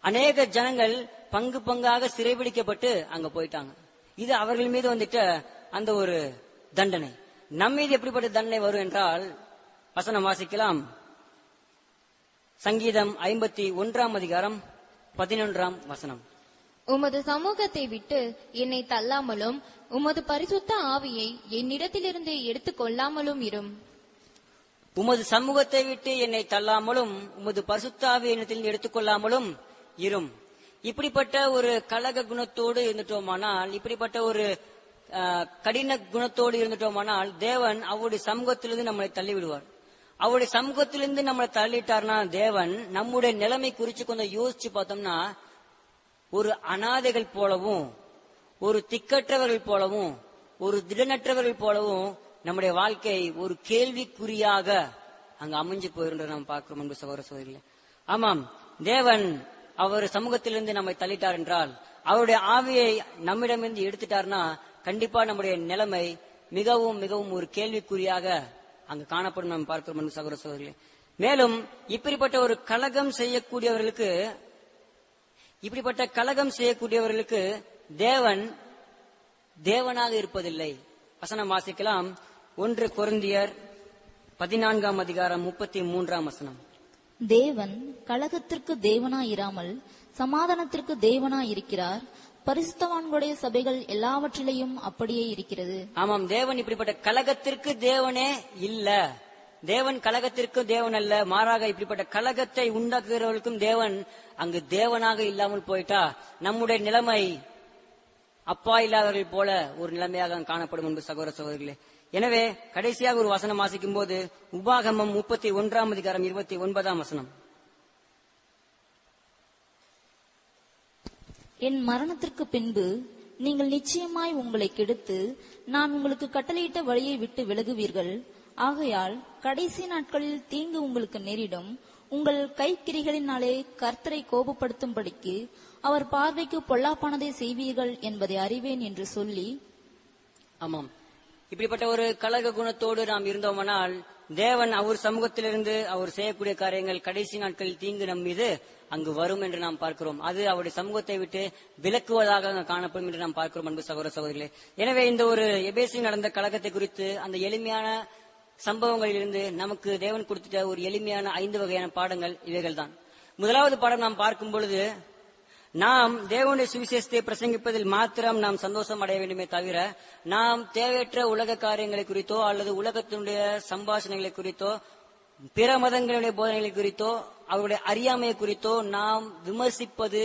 [SPEAKER 1] அநேக ஜனங்கள் பங்கு பங்காக சிறைபிடிக்கப்பட்டு அங்க போயிட்டாங்க இது அவர்கள் மீது வந்துட்ட அந்த ஒரு தண்டனை நம் மீது எப்படிப்பட்ட தண்டனை வரும் என்றால் வசனம் வாசிக்கலாம் சங்கீதம் ஐம்பத்தி ஒன்றாம் அதிகாரம் பதினொன்றாம் வசனம்
[SPEAKER 2] உமது சமூகத்தை விட்டு என்னை தள்ளாமலும் உமது பரிசுத்த ஆவியை என்னிடத்திலிருந்து எடுத்துக் கொள்ளாமலும் இரும்
[SPEAKER 1] உமது சமூகத்தை விட்டு என்னை தள்ளாமலும் உமது பரிசுத்தாவி எண்ணத்தில் எடுத்துக்கொள்ளாமலும் இரும் இப்படிப்பட்ட ஒரு கலக குணத்தோடு இருந்துட்டோமானால் இப்படிப்பட்ட ஒரு ஆஹ், கடின குணத்தோடு இருந்துட்டோமானால் தேவன் அவருடைய சமூகத்திலிருந்து நம்மளை தள்ளி விடுவார் அவருடைய சமூகத்திலிருந்து நம்மளை தள்ளிட்டார்னா தேவன் நம்முடைய நிலைமை குறித்து கொஞ்சம் யோசிச்சு பார்த்தோம்னா ஒரு அனாதைகள் போலவும் ஒரு திக்கற்றவர்கள் போலவும் ஒரு திடனற்றவர்கள் போலவும் நம்முடைய வாழ்க்கை ஒரு கேள்விக்குறியாக அங்க அமைஞ்சு போயிருந்த நாம் பார்க்கிறோம் அன்பு சகோதர சகோதரிகளே ஆமாம் தேவன் அவர் சமூகத்திலிருந்து நம்மை தள்ளிட்டார் என்றால் அவருடைய ஆவியை நம்மிடமிருந்து எடுத்துட்டார்னா கண்டிப்பா நம்முடைய நிலைமை மிகவும் மிகவும் ஒரு கேள்விக்குறியாக அங்கு காணப்படும் நாம் பார்க்கிறோம் அன்பு சகோதர சகோதரிகளே மேலும் இப்படிப்பட்ட ஒரு கலகம் செய்யக்கூடியவர்களுக்கு இப்படிப்பட்ட கலகம் செய்யக்கூடியவர்களுக்கு தேவன் தேவனாக இருப்பதில்லை வசனம் வாசிக்கலாம் ஒன்று கொரிந்தியர் பதினான்காம் அதிகாரம் முப்பத்தி மூன்றாம் வசனம்
[SPEAKER 3] தேவன் கலகத்திற்கு தேவனாயிராமல் சமாதானத்திற்கு தேவனாயிருக்கிறார் பரிசுத்தவான்களுடைய சபைகள் எல்லாவற்றிலேயும் அப்படியே இருக்கிறது
[SPEAKER 1] ஆமாம் தேவன் இப்படிப்பட்ட கலகத்திற்கு தேவனே இல்ல தேவன் கலகத்திற்கு தேவன் அல்ல மாறாக இப்படிப்பட்ட கலகத்தை உண்டாக்குகிறவர்களுக்கும் தேவன் அங்கு தேவனாக இல்லாமல் போயிட்டா நம்முடைய நிலைமை அப்பா இல்லாதவர்கள் போல ஒரு நிலைமையாக அங்கு காணப்படும் என்பது சகோதர சகோதரிகளே எனவே கடைசியாக ஒரு வசனம் வாசிக்கும் போது உபாகமம் முப்பத்தி ஒன்றாம் அதிகாரம் இருபத்தி ஒன்பதாம் வசனம்
[SPEAKER 3] என் மரணத்திற்கு பின்பு நீங்கள் நிச்சயமாய் உங்களை கெடுத்து நான் உங்களுக்கு கட்டளையிட்ட வழியை விட்டு விலகுவீர்கள் ஆகையால் கடைசி நாட்களில் தீங்கு உங்களுக்கு நேரிடும் உங்கள் கைக்கிரிகளினாலே கர்த்தரை கோபப்படுத்தும்படிக்கு அவர் பார்வைக்கு பொல்லாப்பானதை செய்வீர்கள் என்பதை அறிவேன் என்று சொல்லி
[SPEAKER 1] ஆமாம் இப்படிப்பட்ட ஒரு கலக குணத்தோடு நாம் இருந்தோமானால் தேவன் அவர் சமூகத்திலிருந்து அவர் செய்யக்கூடிய காரியங்கள் கடைசி நாட்களில் தீங்கு நம் மீது அங்கு வரும் என்று நாம் பார்க்கிறோம் அது அவருடைய சமூகத்தை விட்டு விலக்குவதாக அங்கு காணப்படும் என்று நாம் பார்க்கிறோம் அன்பு சகோதர சகோதரிகளே எனவே இந்த ஒரு எபேசியில் நடந்த கலகத்தை குறித்து அந்த எளிமையான சம்பவங்களிலிருந்து நமக்கு தேவன் கொடுத்துட்ட ஒரு எளிமையான ஐந்து வகையான பாடங்கள் இவைகள்தான் முதலாவது பாடம் நாம் பார்க்கும் பொழுது நாம் தேவனுடைய சுவிசேஷத்தை பிரசங்கிப்பதில் மாத்திரம் நாம் சந்தோஷம் அடைய வேண்டுமே தவிர நாம் தேவையற்ற உலக காரியங்களை குறித்தோ அல்லது உலகத்தினுடைய சம்பாஷணைகளை குறித்தோ பிற மதங்களுடைய போதனைகளை குறித்தோ அவருடைய அறியாமையை குறித்தோ நாம் விமர்சிப்பது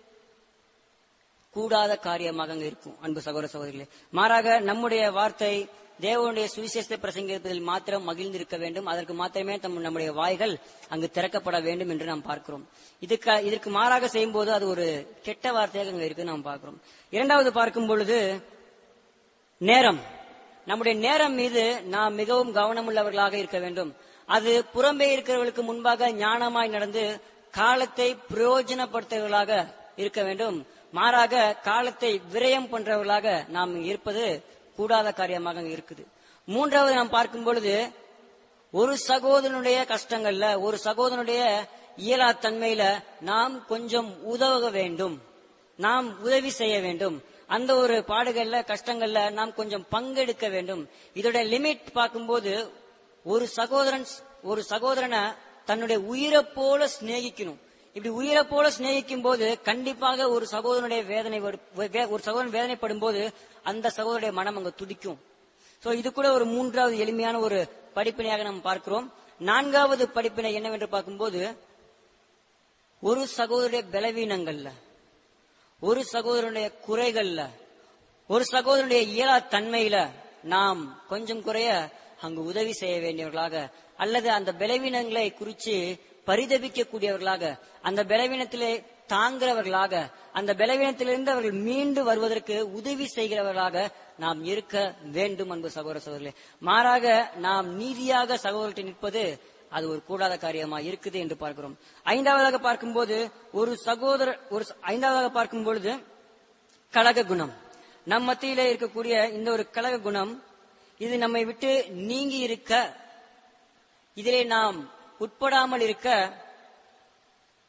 [SPEAKER 1] கூடாத காரியமாக அங்க இருக்கும் அன்பு சகோதர சகோதரிகளே மாறாக நம்முடைய வார்த்தை தேவனுடைய சுவிசேஷத்தை பிரசங்கிப்பதில் மாத்திரம் மகிழ்ந்திருக்க வேண்டும் அதற்கு மாத்திரமே தம் நம்முடைய வாய்கள் அங்கு திறக்கப்பட வேண்டும் என்று நாம் பார்க்கிறோம் இதுக்கு இதற்கு மாறாக செய்யும்போது அது ஒரு கெட்ட வார்த்தையாக அங்க இருக்கு நாம் பார்க்கிறோம் இரண்டாவது பார்க்கும் பொழுது நேரம் நம்முடைய நேரம் மீது நாம் மிகவும் கவனமுள்ளவர்களாக இருக்க வேண்டும் அது புறம்பே இருக்கிறவர்களுக்கு முன்பாக ஞானமாய் நடந்து காலத்தை பிரயோஜனப்படுத்துவர்களாக இருக்க வேண்டும் மாறாக காலத்தை விரயம் பண்றவர்களாக நாம் இருப்பது கூடாத காரியமாக அங்க இருக்குது மூன்றாவது நாம் பார்க்கும் பொழுது ஒரு சகோதரனுடைய கஷ்டங்கள்ல ஒரு சகோதரனுடைய இயலா தன்மையில நாம் கொஞ்சம் உதவ வேண்டும் நாம் உதவி செய்ய வேண்டும் அந்த ஒரு பாடுகள்ல கஷ்டங்கள்ல நாம் கொஞ்சம் பங்கெடுக்க வேண்டும் இதோட லிமிட் பார்க்கும்போது ஒரு சகோதரன் ஒரு சகோதரனை தன்னுடைய உயிரை போல சிநேகிக்கணும் இப்படி உயிரை போல சிநேகிக்கும் போது கண்டிப்பாக ஒரு சகோதரனுடைய வேதனை வரு- வே- ஒரு சகோதரன் வேதனைப்படும் போது அந்த சகோதரனுடைய மனம் அங்க துடிக்கும் சோ இது கூட ஒரு மூன்றாவது எளிமையான ஒரு படிப்பினையாக நாம் பார்க்கிறோம் நான்காவது படிப்பினை என்னவென்று பார்க்கும்போது ஒரு சகோதரனுடைய பலவீனங்கள்ல ஒரு சகோதரனுடைய குறைகள்ல ஒரு சகோதரனுடைய இயலா தன்மையில நாம் கொஞ்சம் குறைய அங்கு உதவி செய்ய வேண்டியவர்களாக அல்லது அந்த பலவீனங்களை குறித்து பரிதபிக்கக்கூடியவர்களாக அந்த பலவீனத்திலே தாங்குறவர்களாக அந்த பலவீனத்திலிருந்து அவர்கள் மீண்டு வருவதற்கு உதவி செய்கிறவர்களாக நாம் இருக்க வேண்டும் அன்பு சகோதர சகோதரர்களே மாறாக நாம் நீதியாக சகோதரத்தை நிற்பது அது ஒரு கூடாத காரியமா இருக்குது என்று பார்க்கிறோம் ஐந்தாவதாக பார்க்கும்போது ஒரு சகோதர ஒரு ச- ஐந்தாவதாக பார்க்கும் பொழுது கலக குணம் நம் மத்தியிலே இருக்கக்கூடிய இந்த ஒரு கலக குணம் இது நம்மை விட்டு நீங்கி இருக்க இதிலே நாம் உட்படாமல் இருக்க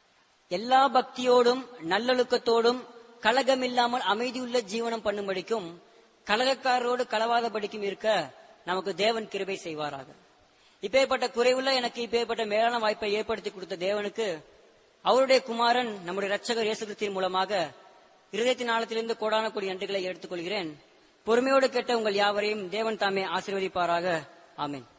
[SPEAKER 1] எல்லா பக்தியோடும் நல்லொழுக்கத்தோடும் கலகமில்லாமல் அமைதியுள்ள ஜீவனம் பண்ணும்படிக்கும் கலகக்காரரோடு களவாதபடிக்கும் இருக்க நமக்கு தேவன் கிருபை செய்வாராக இப்பேற்பட்ட குறைவுள்ள எனக்கு இப்பேற்பட்ட மேலான வாய்ப்பை ஏற்படுத்தி கொடுத்த தேவனுக்கு அவருடைய குமாரன் நம்முடைய ரட்சகர் இயேசு கிறிஸ்துவின் மூலமாக இருதயத்தின் ஆழத்திலிருந்து கோடான கோடி நன்றிகளை எடுத்துக்கொள்கிறேன் பொறுமையோடு கேட்ட உங்கள் யாவரையும் தேவன் தாமே ஆசீர்வதிப்பாராக ஆமென்